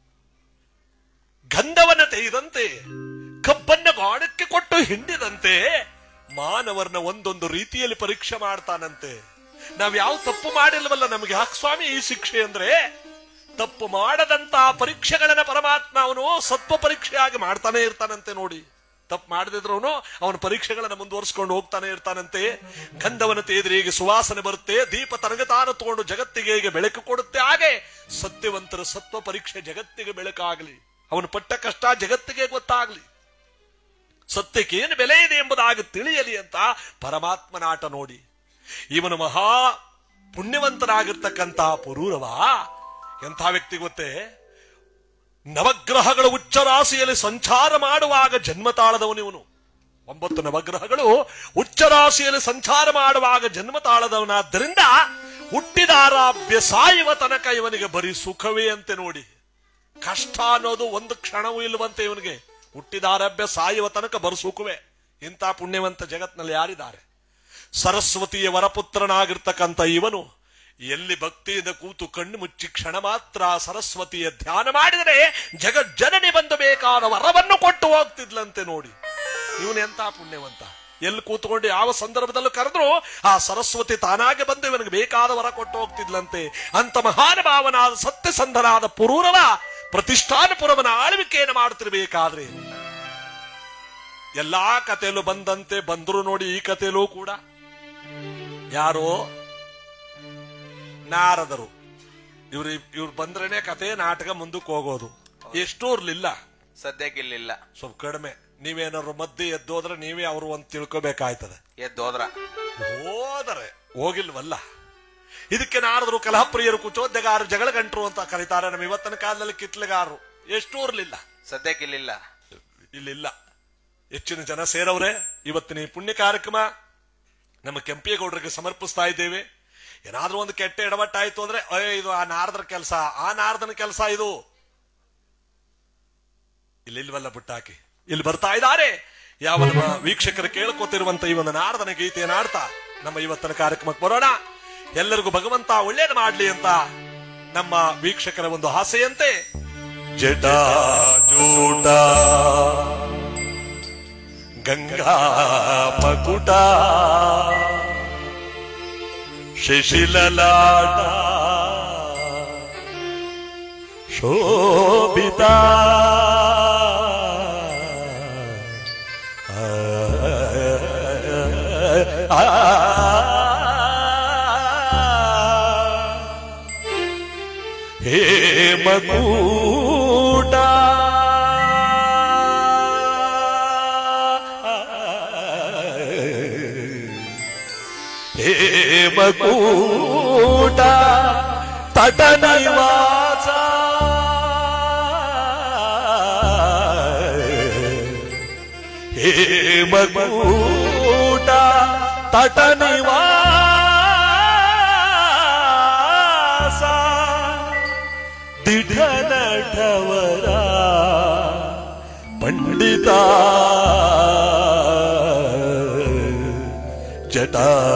ಗಂಧವನ್ನ ತೆಗೆದಂತೆ ಕಬ್ಬನ್ನ ಗಾಣಕ್ಕೆ ಕೊಟ್ಟು ಹಿಂಡಿದಂತೆ ಮಾನವರನ್ನ ಒಂದೊಂದು ರೀತಿಯಲ್ಲಿ ಪರೀಕ್ಷೆ ಮಾಡ್ತಾನಂತೆ ನಾವ್ ಯಾವ ತಪ್ಪು ಮಾಡಿಲ್ವಲ್ಲ ನಮ್ಗೆ ಯಾಕೆ ಸ್ವಾಮಿ ಈ ಶಿಕ್ಷೆ ಅಂದ್ರೆ ತಪ್ಪು ಮಾಡದಂತ ಪರೀಕ್ಷೆಗಳನ್ನ ಪರಮಾತ್ಮ ಅವನು ಸತ್ವ ಪರೀಕ್ಷೆಯಾಗಿ ಮಾಡ್ತಾನೆ ಇರ್ತಾನಂತೆ ನೋಡಿ ತಪ್ಪು ಮಾಡದಿದ್ರು ಅವನ ಪರೀಕ್ಷೆಗಳನ್ನ ಮುಂದುವರಿಸಿಕೊಂಡು ಹೋಗ್ತಾನೆ ಇರ್ತಾನಂತೆ ಗಂಧವನ್ನ ತೆಗೆದ್ರೆ ಈಗ ಸುವಾಸನೆ ಬರುತ್ತೆ ದೀಪ ತನಗತಾನ ತಗೊಂಡು ಜಗತ್ತಿಗೆ ಈಗ ಬೆಳಕು ಕೊಡುತ್ತೆ ಹಾಗೆ ಸತ್ಯವಂತರ ಸತ್ವ ಪರೀಕ್ಷೆ ಜಗತ್ತಿಗೆ ಬೆಳಕಾಗ್ಲಿ ಅವನು ಪಟ್ಟ ಕಷ್ಟ ಜಗತ್ತಿಗೆ ಗೊತ್ತಾಗ್ಲಿ ಸತ್ಯಕ್ಕೆ ಏನು ಬೆಲೆ ಇದೆ ಎಂಬುದಾಗಿ ತಿಳಿಯಲಿ ಅಂತ ಪರಮಾತ್ಮನಾಟ ನೋಡಿ ಇವನು ಮಹಾ ಪುಣ್ಯವಂತನಾಗಿರ್ತಕ್ಕಂತಹ ಪುರೂರವ ಎಂಥ ವ್ಯಕ್ತಿ ಗೊತ್ತೇ ನವಗ್ರಹಗಳು ಉಚ್ಚ ರಾಶಿಯಲ್ಲಿ ಸಂಚಾರ ಮಾಡುವಾಗ ಜನ್ಮ ತಾಳದವನು ಇವನು ಒಂಬತ್ತು ನವಗ್ರಹಗಳು ಉಚ್ಚ ರಾಶಿಯಲ್ಲಿ ಸಂಚಾರ ಮಾಡುವಾಗ ಜನ್ಮ ತಾಳದವನಾದ್ದರಿಂದ ಹುಟ್ಟಿದಾರಾಭ್ಯ ಸಾಯುವ ತನಕ ಇವನಿಗೆ ಬರೀ ಸುಖವೇ ಅಂತೆ ನೋಡಿ ಕಷ್ಟ ಅನ್ನೋದು ಒಂದು ಕ್ಷಣವೂ ಇಲ್ಲವಂತೆ ಇವನಿಗೆ ಹುಟ್ಟಿದಾರಭ್ಯ ಸಾಯುವ ತನಕ ಬರು ಸುಖವೇ ಇಂಥ ಪುಣ್ಯವಂತ ಜಗತ್ನಲ್ಲಿ ಯಾರಿದ್ದಾರೆ ಸರಸ್ವತಿಯ ವರಪುತ್ರನಾಗಿರ್ತಕ್ಕಂಥ ಇವನು ಎಲ್ಲಿ ಭಕ್ತಿಯಿಂದ ಕೂತು ಕಣ್ಣು ಮುಚ್ಚಿ ಕ್ಷಣ ಮಾತ್ರ ಸರಸ್ವತಿಯ ಧ್ಯಾನ ಮಾಡಿದರೆ ಜಗಜ್ಜನನಿ ಬಂದು ಬೇಕಾದ ವರವನ್ನು ಕೊಟ್ಟು ಹೋಗ್ತಿದ್ಲಂತೆ ನೋಡಿ ಇವನು ಎಂತ ಪುಣ್ಯವಂತ ಎಲ್ಲಿ ಕೂತ್ಕೊಂಡು ಯಾವ ಸಂದರ್ಭದಲ್ಲೂ ಕರೆದ್ರು ಆ ಸರಸ್ವತಿ ತಾನಾಗೆ ಬಂದು ಇವನಿಗೆ ಬೇಕಾದ ವರ ಕೊಟ್ಟು ಹೋಗ್ತಿದ್ಲಂತೆ ಅಂತ ಮಹಾನುಭಾವನಾದ ಸತ್ಯಸಂಧನಾದ ಪುರೂರವ ಪ್ರತಿಷ್ಠಾನಪುರವನ ಆಳ್ವಿಕೆಯನ್ನು ಮಾಡುತ್ತಿರಬೇಕಾದ್ರೆ ಎಲ್ಲಾ ಕಥೆಯಲ್ಲೂ ಬಂದಂತೆ ಬಂದ್ರು ನೋಡಿ ಈ ಕಥೆಯಲ್ಲೂ ಕೂಡ ಯಾರೋ ನಾರದರು ಇವ್ರು ಇವ್ರು ಬಂದ್ರೇನೆ ಕತೆ ನಾಟಕ ಮುಂದಕ್ಕೆ ಹೋಗೋದು ಎಷ್ಟೂ ಇರ್ಲಿಲ್ಲ
ಸದ್ಯಕ್ಕೆ ಇಲ್ಲಿಲ್ಲ
ಸ್ವಲ್ಪ ಕಡಿಮೆ ನೀವೇನಾದ್ರು ಮಧ್ಯೆ ಎದ್ದೋದ್ರೆ ನೀವೇ ಅವರು ಅಂತ ತಿಳ್ಕೊಬೇಕಾಯ್ತದೆ
ಎದ್ದೋದ್ರ
ಹೋದರೆ ಹೋಗಿಲ್ವಲ್ಲ ಇದಕ್ಕೆ ನಾರದರು ಕಲಹಪ್ರಿಯರು ಕುಚೋದ್ಯಗಾರರು ಜಗಳ ಗಂಟರು ಅಂತ ಕರೀತಾರೆ ನಮ್ಮ ಇವತ್ತಿನ ಕಾಲದಲ್ಲಿ ಕಿತ್ಲೆಗಾರರು ಎಷ್ಟು ಇರ್ಲಿಲ್ಲ
ಸದ್ಯಕ್ಕೆ ಇಲ್ಲಿಲ್ಲ
ಇಲ್ಲಿಲ್ಲ ಹೆಚ್ಚಿನ ಜನ ಸೇರವ್ರೆ ಇವತ್ತಿನ ಈ ಪುಣ್ಯ ಕಾರ್ಯಕ್ರಮ ನಮ್ಮ ಕೆಂಪೇಗೌಡರಿಗೆ ಸಮರ್ಪಿಸ್ತಾ ಇದ್ದೇವೆ ಏನಾದ್ರೂ ಒಂದು ಕೆಟ್ಟ ಎಡವಟ್ಟಾಯ್ತು ಅಂದ್ರೆ ಅಯ್ಯೋ ಇದು ಆ ನಾರದರ ಕೆಲಸ ಆ ನಾರದನ ಕೆಲಸ ಇದು ಇಲ್ಲಿಲ್ವಲ್ಲ ಬುಟ್ಟಾಕಿ ಇಲ್ಲಿ ಬರ್ತಾ ಇದ್ದಾರೆ ಯಾವ ನಮ್ಮ ವೀಕ್ಷಕರು ಕೇಳ್ಕೊತಿರುವಂತ ಈ ಒಂದು ನಾರದನ ಗೀತೆಯನ್ನು ಆಡ್ತಾ ನಮ್ಮ ಇವತ್ತಿನ ಕಾರ್ಯಕ್ರಮಕ್ಕೆ ಬರೋಣ ಎಲ್ಲರಿಗೂ ಭಗವಂತ ಒಳ್ಳೇದು ಮಾಡ್ಲಿ ಅಂತ ನಮ್ಮ ವೀಕ್ಷಕರ ಒಂದು ಆಸೆಯಂತೆ ಜಟ ಜೂಟ ಗಂಗಾ ಮಕುಟ ಶಿಶಿಲಲಾಟ ಶೋಭಿತ ಹೇ ಮಕೂಟ ಹೇ ಮಕೂಟ ತಟ ನಿವಾಸ ಹೇ ಮಕೂಟ ತಟ ನಿವಾಸ ದಿಢ ನಟವರ ಪಂಡಿತ ಜಟ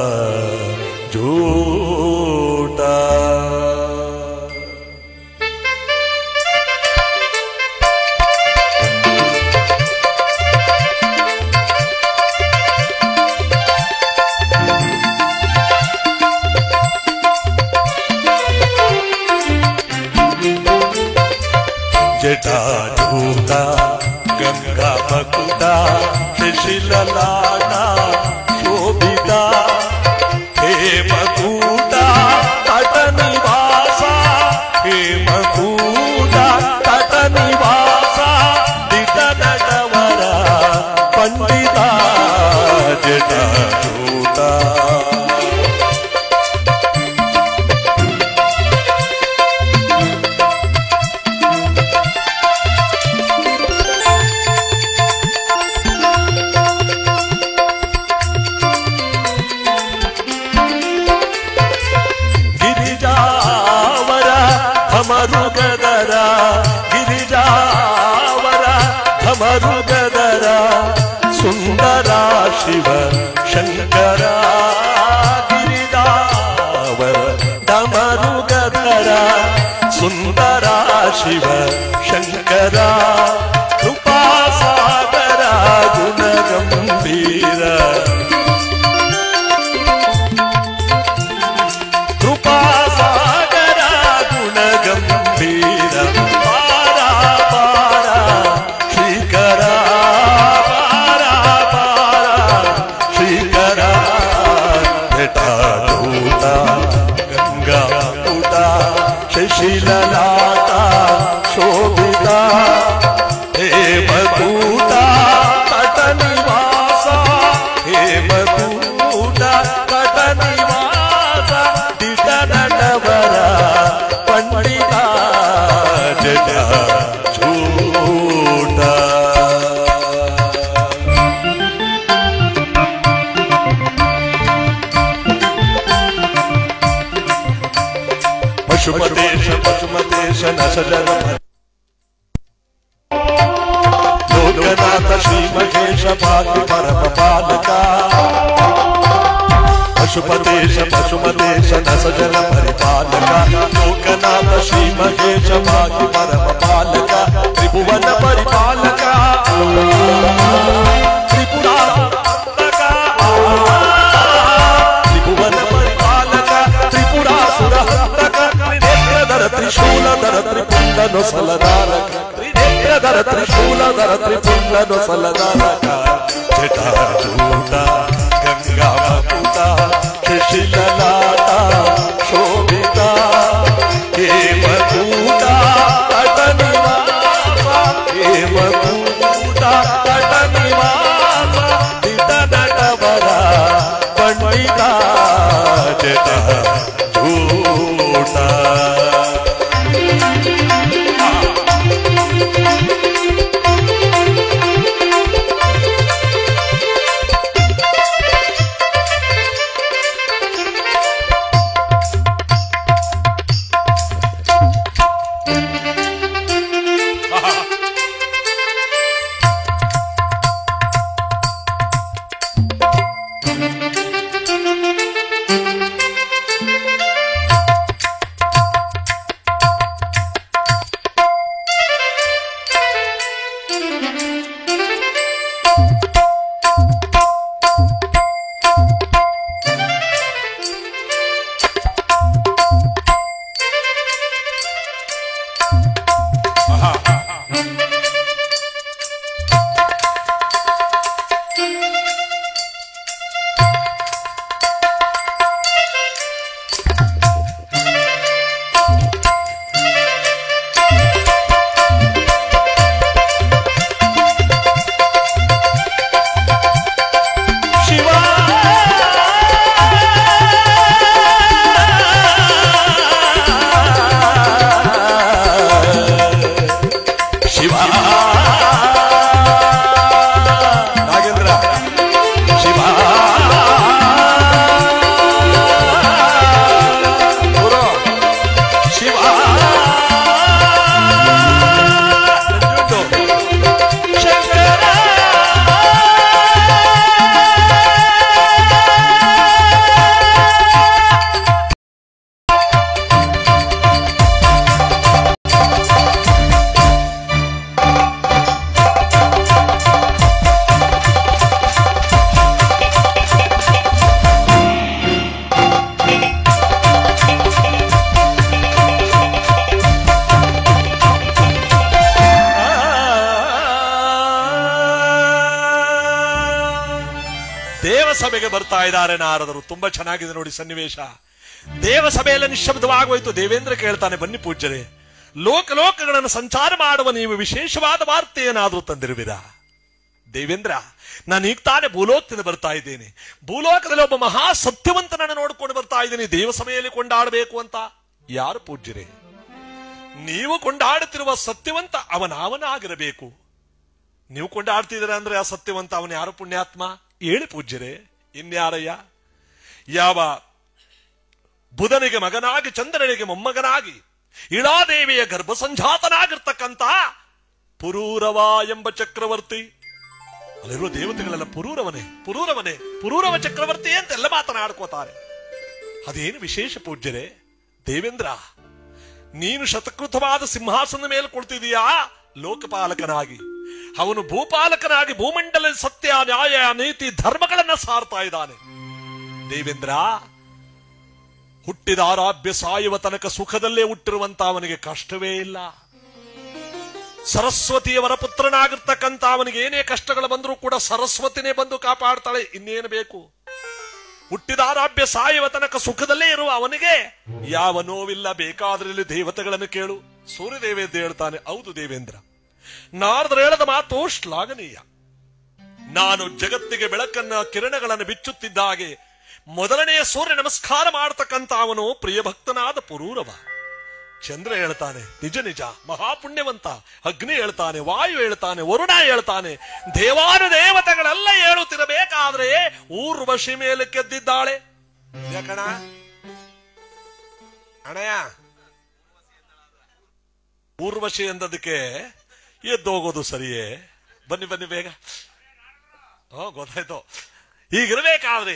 ಜೂಟ ಜಟಾಜೂಟ ಗಂಗಾ ಮಕುಟ ಶಿಶಿಲಲಾಟ ಶೋಭಿತ ಹೇಮಕೂಟ ತಟ ನಿವಾಸ ಹೇಮಕೂಟ ತಟ ನಿವಾಸ ದಿಟ ನಟವರ ಪಂಡಿತ ಜಟಾಜೂಟ ಗಿರಿಜಾವರ ಧಮರುಗದರ ಗಿರಿಜಾವರ ಧಮರುಗದರ ಸುಂದರ ಶಿವ ಶಂಕರ ಗಿರಿಜಾವರ ಧಮರುಗದರ ಸುಂದರ ಶಿವ ಶಂಕರ ಕೃಪಾಸಾಗರ ಗುಣಗಂಭೀರ ಕೃಪಾಸಾಗರ ಗುಣಗಂಭೀರ ಪಾರ ಪಾರ ಶ್ರೀಕರ ಪಾರ ಪಾರ ಶ್ರೀಕರ ಜಟಾಜೂಟ ಗಂಗಾ ಪುಟ ಶಶಿಲಲಾಟ ಶೋಭಿತ ಹೇಮಕೂಟ ತಟ ನಿವಾಸ ಹೇಮಕೂಟ ತಟ ನಿವಾಸ ದಿಟ ನಟವರ ಪಂಡಿತ ಜಟ ಚೂಟ ಪಶುಪತೇಶ ಪಶುಮತೇಶ ನಸಜನ ಲೋಕನಾಥ ಶ್ರೀ ಮಹೇಶ ಭಾಗ್ಯ ಪರಮ ಪಾಲಕ ಪಶುಪತೇಶ ಪಶುಮತೇಶ ನಸಜನ ಪರಿಪಾಲಕ ಲೋಕನಾಥ ಶ್ರೀ ಮಹೇಶ ಭಾಗ್ಯ ಪರಮ ಪಾಲಕ ತ್ರಿಭುವನ ಪರಿಪಾಲಕ ತ್ರಿಪುರಾಂತಕ ತ್ರಿಭುವನ ಪರಿಪಾಲಕ ತ್ರಿಪುರಾಸುರ ಹಂತಕ ತ್ರಿನೇತ್ರಧರ ತ್ರಿಶೂಲಧರ ತ್ರಿಪುಂಡನು ಸಲದಾರಕ ತ್ರಿನೇತ್ರಧರ ತ್ರಿಶೂಲಧರ ತ್ರಿಪುಂಡನು ಸಲದಾರಕ ಜಟಾಜೂಟ ಗಂಗಾ ಮಕುಟ ಶಿಶಿಲಲಾಟ ಶೋಭಿತ ಹೇಮಕೂಟ ತಟ ನಿವಾಸ ಹೇಮಕೂಟ ದೇವಸಭೆಗೆ ಬರ್ತಾ ಇದ್ದಾರೆ ನಾರದರು ತುಂಬಾ ಚೆನ್ನಾಗಿದೆ ನೋಡಿ ಸನ್ನಿವೇಶ ದೇವಸಭೆಯಲ್ಲಿ ನಿಶ್ಶಬ್ದವಾಗೋಯ್ತು ದೇವೇಂದ್ರ ಕೇಳ್ತಾನೆ ಬನ್ನಿ ಪೂಜ್ಯರೇ ಲೋಕ ಲೋಕಗಳನ್ನು ಸಂಚಾರ ಮಾಡುವ ನೀವು ವಿಶೇಷವಾದ ವಾರ್ತೆ ಏನಾದ್ರೂ ತಂದಿರುವಿರಾ ದೇವೇಂದ್ರ ನಾನು ಈಗ ತಾನೇ ಭೂಲೋಕದಿಂದ ಬರ್ತಾ ಇದ್ದೇನೆ ಭೂಲೋಕದಲ್ಲಿ ಒಬ್ಬ ಮಹಾ ಸತ್ಯವಂತನನ್ನು ನೋಡ್ಕೊಂಡು ಬರ್ತಾ ಇದ್ದೀನಿ ದೇವಸಭೆಯಲ್ಲಿ ಕೊಂಡಾಡಬೇಕು ಅಂತ ಯಾರು ಪೂಜ್ಯರೇ ನೀವು ಕೊಂಡಾಡುತ್ತಿರುವ ಸತ್ಯವಂತ ಅವನಾವನಾಗಿರಬೇಕು ನೀವು ಕೊಂಡಾಡ್ತಿದ್ದೀರ ಅಂದ್ರೆ ಆ ಸತ್ಯವಂತ ಅವನ ಯಾರು ಪುಣ್ಯಾತ್ಮ ಹೇಳಿ ಪೂಜ್ಯರೇ ಇನ್ಯಾರಯ್ಯ ಯಾವ ಬುಧನಿಗೆ ಮಗನಾಗಿ ಚಂದ್ರನಿಗೆ ಮೊಮ್ಮಗನಾಗಿ ಇಳಾದೇವಿಯ ಗರ್ಭ ಸಂಜಾತನಾಗಿರ್ತಕ್ಕಂತ ಪುರೂರವ ಎಂಬ ಚಕ್ರವರ್ತಿ ಅಲ್ಲಿರುವ ದೇವತೆಗಳೆಲ್ಲ ಪುರೂರವನೇ ಪುರೂರವನೇ ಪುರೂರವ ಚಕ್ರವರ್ತಿ ಅಂತೆಲ್ಲ ಮಾತನಾಡ್ಕೋತಾರೆ ಅದೇನು ವಿಶೇಷ ಪೂಜ್ಯರೇ ದೇವೇಂದ್ರ ನೀನು ಶತಕೃತವಾದ ಸಿಂಹಾಸನದ ಮೇಲೆ ಕೊಡ್ತಿದೀಯಾ ಲೋಕಪಾಲಕನಾಗಿ ಅವನು ಭೂಪಾಲಕನಾಗಿ ಭೂಮಂಡಲ ಸತ್ಯ ನ್ಯಾಯ ನೀತಿ ಧರ್ಮಗಳನ್ನ ಸಾರ್ತಾ ಇದ್ದಾನೆ ದೇವೇಂದ್ರ ಹುಟ್ಟಿದ ಆರಾಭ್ಯ ಸಾಯುವ ತನಕ ಸುಖದಲ್ಲೇ ಹುಟ್ಟಿರುವಂತ ಅವನಿಗೆ ಕಷ್ಟವೇ ಇಲ್ಲ ಸರಸ್ವತಿಯವರ ಪುತ್ರನಾಗಿರ್ತಕ್ಕಂತ ಅವನಿಗೆ ಏನೇ ಕಷ್ಟಗಳು ಬಂದರೂ ಕೂಡ ಸರಸ್ವತಿನೇ ಬಂದು ಕಾಪಾಡ್ತಾಳೆ ಇನ್ನೇನು ಬೇಕು ಹುಟ್ಟಿದ ಆರಾಭ್ಯ ಸಾಯುವ ತನಕ ಸುಖದಲ್ಲೇ ಇರುವ ಅವನಿಗೆ ಯಾವ ನೋವಿಲ್ಲ ಬೇಕಾದ್ರಲ್ಲಿ ದೇವತೆಗಳನ್ನು ಕೇಳು ಸೂರ್ಯದೇವೇಂದ್ರ ಹೇಳ್ತಾನೆ ಹೌದು ದೇವೇಂದ್ರ ನಾರದರು ಹೇಳದ ಮಾತು ಶ್ಲಾಘನೀಯ ನಾನು ಜಗತ್ತಿಗೆ ಬೆಳಕನ್ನ ಕಿರಣಗಳನ್ನು ಬಿಚ್ಚುತ್ತಿದ್ದ ಹಾಗೆ ಮೊದಲನೆಯ ಸೂರ್ಯ ನಮಸ್ಕಾರ ಮಾಡತಕ್ಕಂತ ಅವನು ಪ್ರಿಯ ಭಕ್ತನಾದ ಪುರೂರವ ಚಂದ್ರ ಹೇಳ್ತಾನೆ ನಿಜ ನಿಜ ಮಹಾಪುಣ್ಯವಂತ ಅಗ್ನಿ ಹೇಳ್ತಾನೆ ವಾಯು ಹೇಳ್ತಾನೆ ವರುಣ ಹೇಳ್ತಾನೆ ದೇವಾನು ದೇವತೆಗಳೆಲ್ಲ ಹೇಳುತ್ತಿರಬೇಕಾದ್ರೆ ಊರ್ವಶಿ ಮೇಲೆ ಕೆದ್ದಿದ್ದಾಳೆ ಯಾಕಣ ಅಣಯ್ಯ ಊರ್ವಶಿ ಎಂದದಕ್ಕೆ ಎದ್ದೋಗೋದು ಸರಿಯೇ ಬನ್ನಿ ಬನ್ನಿ ಬೇಗ ಹೋ ಗೊತ್ತಾಯ್ತು ಹೀಗಿರ್ಬೇಕಾದ್ರೆ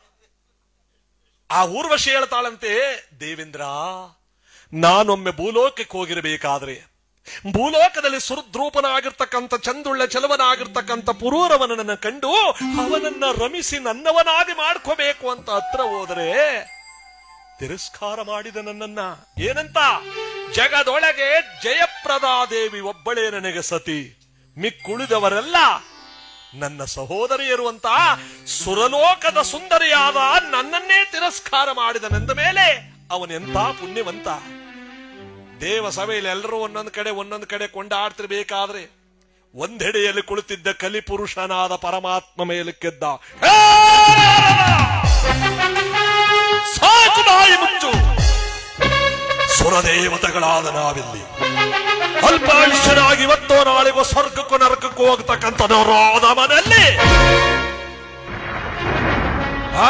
ಆ ಊರ್ವಶಿ ಹೇಳ್ತಾಳಂತೆ ದೇವೇಂದ್ರ ನಾನೊಮ್ಮೆ ಭೂಲೋಕಕ್ಕೆ ಹೋಗಿರಬೇಕಾದ್ರೆ ಭೂಲೋಕದಲ್ಲಿ ಸುರದ್ರೂಪನಾಗಿರ್ತಕ್ಕಂಥ ಚಂದುಳ್ಳ ಚಲವನಾಗಿರ್ತಕ್ಕಂಥ ಪುರೂರವನನ್ನ ಕಂಡು ಅವನನ್ನ ರಮಿಸಿ ನನ್ನವನಾಗಿ ಮಾಡ್ಕೋಬೇಕು ಅಂತ ಹತ್ರ ಹೋದರೆ ತಿರಸ್ಕಾರ ಮಾಡಿದ ನನ್ನನ್ನ ಏನಂತ ಜಗದೊಳಗೆ ಜಯಪ್ರದಾದೇವಿ ಒಬ್ಬಳೇ ನನಗೆ ಸತಿ ಮಿಕ್ಕುಳಿದವರೆಲ್ಲ ನನ್ನ ಸಹೋದರಿಯರು ಅಂತ ಸುರಲೋಕದ ಸುಂದರಿಯಾದ ನನ್ನನ್ನೇ ತಿರಸ್ಕಾರ ಮಾಡಿದನೆಂದ ಮೇಲೆ ಅವನೆಂತ ಪುಣ್ಯವಂತ ದೇವ ಸಭೆಯಲ್ಲಿ ಎಲ್ಲರೂ ಒಂದೊಂದು ಕಡೆ ಒಂದೊಂದು ಕಡೆ ಕೊಂಡಾಡ್ತಿರ್ಬೇಕಾದ್ರೆ ಒಂದೆಡೆಯಲ್ಲಿ ಕುಳಿತಿದ್ದ ಕಲಿಪುರುಷನಾದ ಪರಮಾತ್ಮ ಮೇಲಕ್ಕೆದ್ದ ಹೇ! ಸಾಕು ನಾಯಿ ಮುಚ್ಚು ಸುರದೇವತೆಗಳಾದ ನಾವಿಲ್ಲಿ ಅಲ್ಪಾಯುಷ್ಯನಾಗಿ ಇವತ್ತೋ ನಾಳೆಗೋ ಸ್ವರ್ಗಕ್ಕೂ ನರಕಕ್ಕೂ ಹೋಗ್ತಕ್ಕಂಥ ನವರಾದ ಮನೆಯಲ್ಲಿ ಆ?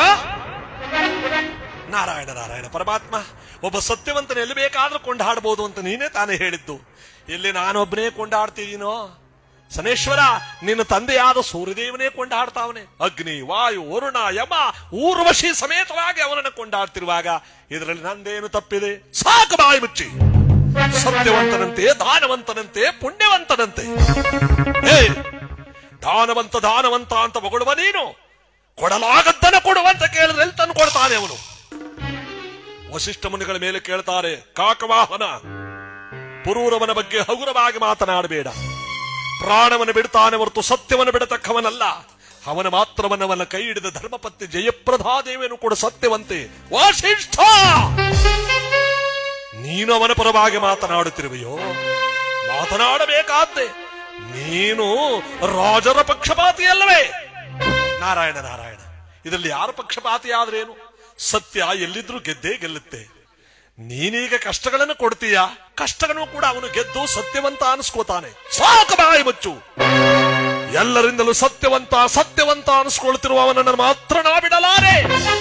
ನಾರಾಯಣ ನಾರಾಯಣ ಪರಮಾತ್ಮ ಒಬ್ಬ ಸತ್ಯವಂತನ ಎಲ್ಲಿ ಬೇಕಾದ್ರೂ ಕೊಂಡಾಡಬಹುದು ಅಂತ ನೀನೇ ತಾನೇ ಹೇಳಿದ್ದು ಇಲ್ಲಿ ನಾನೊಬ್ಬನೇ ಕೊಂಡಾಡ್ತಿದ್ದೀನೋ ಸನೇಶ್ವರ ನಿನ್ನ ತಂದೆಯಾದ ಸೂರ್ಯದೇವನೇ ಕೊಂಡಾಡ್ತಾವನೆ ಅಗ್ನಿ ವಾಯು ವರುಣ ಯಮ ಊರ್ವಶಿ ಸಮೇತವಾಗಿ ಅವನನ್ನು ಕೊಂಡಾಡ್ತಿರುವಾಗ ಇದರಲ್ಲಿ ನಂದೇನು ತಪ್ಪಿದೆ ಸಾಕು ಬಾಯಿ ಮುಚ್ಚಿ ಸತ್ಯವಂತನಂತೆ ದಾನವಂತನಂತೆ ಪುಣ್ಯವಂತನಂತೆ ಹೇ ದಾನವಂತ ದಾನವಂತ ಅಂತ ಹೊಗಳುವ ನೀನು ಕೊಡಲಾಗದ್ದನ ಕೊಡುವಂತ ಕೇಳಿದ್ರೆ ಎಲ್ಲಿ ತಂದು ಕೊಡ್ತಾನೆ ಅವನು ವಸಿಷ್ಠ ಮುನಿಗಳ ಮೇಲೆ ಕೇಳ್ತಾರೆ ಕಾಕವಾಹನ ಪುರೂರವನ ಬಗ್ಗೆ ಹಗುರವಾಗಿ ಮಾತನಾಡಬೇಡ ಪ್ರಾಣವನ್ನು ಬಿಡ್ತಾನೆ ಹೊರತು ಸತ್ಯವನ್ನು ಬಿಡತಕ್ಕವನಲ್ಲ ಅವನ ಮಾತ್ರವನ್ನವನ್ನ ಕೈ ಹಿಡಿದ ಧರ್ಮಪತ್ನಿ ಜಯಪ್ರಧಾದೇವಿಯನ್ನು ಕೂಡ ಸತ್ಯವಂತೆ ವಸಿಷ್ಠ ನೀನು ಅವನ ಪರವಾಗಿ ಮಾತನಾಡುತ್ತಿರುವೆಯೋ ಮಾತನಾಡಬೇಕಾದ್ದೆ ನೀನು ರಾಜರ ಪಕ್ಷಪಾತಿ ಅಲ್ಲವೇ ನಾರಾಯಣ ನಾರಾಯಣ ಇದರಲ್ಲಿ ಯಾರ ಪಕ್ಷಪಾತಿ ಆದ್ರೇನು ಸತ್ಯ ಎಲ್ಲಿದ್ರೂ ಗೆದ್ದೇ ಗೆಲ್ಲುತ್ತೆ ನೀನೀಗ ಕಷ್ಟಗಳನ್ನು ಕೊಡ್ತೀಯ ಕಷ್ಟಗಳನ್ನು ಕೂಡ ಅವನು ಗೆದ್ದು ಸತ್ಯವಂತ ಅನಿಸ್ಕೋತಾನೆ ಸಾಕು ಬಾಯಿ ಮುಚ್ಚು ಎಲ್ಲರಿಂದಲೂ ಸತ್ಯವಂತ ಸತ್ಯವಂತ ಅನಿಸ್ಕೊಳ್ತಿರುವ ಅವನನ್ನು ಮಾತ್ರ ನಾ ಬಿಡಲಾರೆ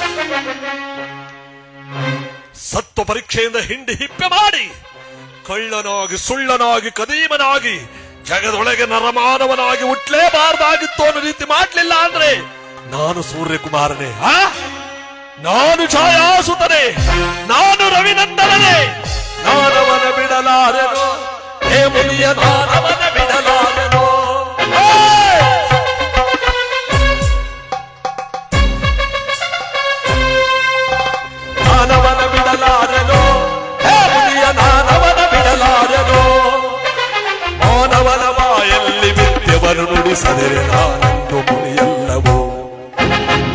ಸತ್ವ ಪರೀಕ್ಷೆಯಿಂದ ಹಿಂಡಿ ಹಿಪ್ಪೆ ಮಾಡಿ ಕಳ್ಳನಾಗಿ ಸುಳ್ಳನಾಗಿ ಕದೀಮನಾಗಿ ಜಗದೊಳಗೆ ನರಮಾನವನಾಗಿ ಹುಟ್ಲೇಬಾರ್ದಾಗಿತ್ತು ಅನ್ನೋ ರೀತಿ ಮಾಡ್ಲಿಲ್ಲ ಅಂದ್ರೆ ನಾನು ಸೂರ್ಯಕುಮಾರನೇ ಆ ನಾನು ಛಾಯಾಸುತನೆ ನಾನು ರವಿನಂದನನೇ ನಾನವನ ಬಿಡಲಾರೆನು ಹೇ ಮುನಿಯ ನಾನವನ ಬಿಡಲಾರೆನು ಹೇ! ನಾನವನ ಬಿಡಲಾರೆನು ಹೇ ಮುನಿಯ ನಾನವನ ಬಿಡಲಾರೆನು ಮಾನವನ ಬಾಯಲ್ಲಿ ವಿದ್ಯವನ್ನು ನುಡಿಸದೆ ನಾನಂದು ಮುನಿಯಲ್ಲವೋ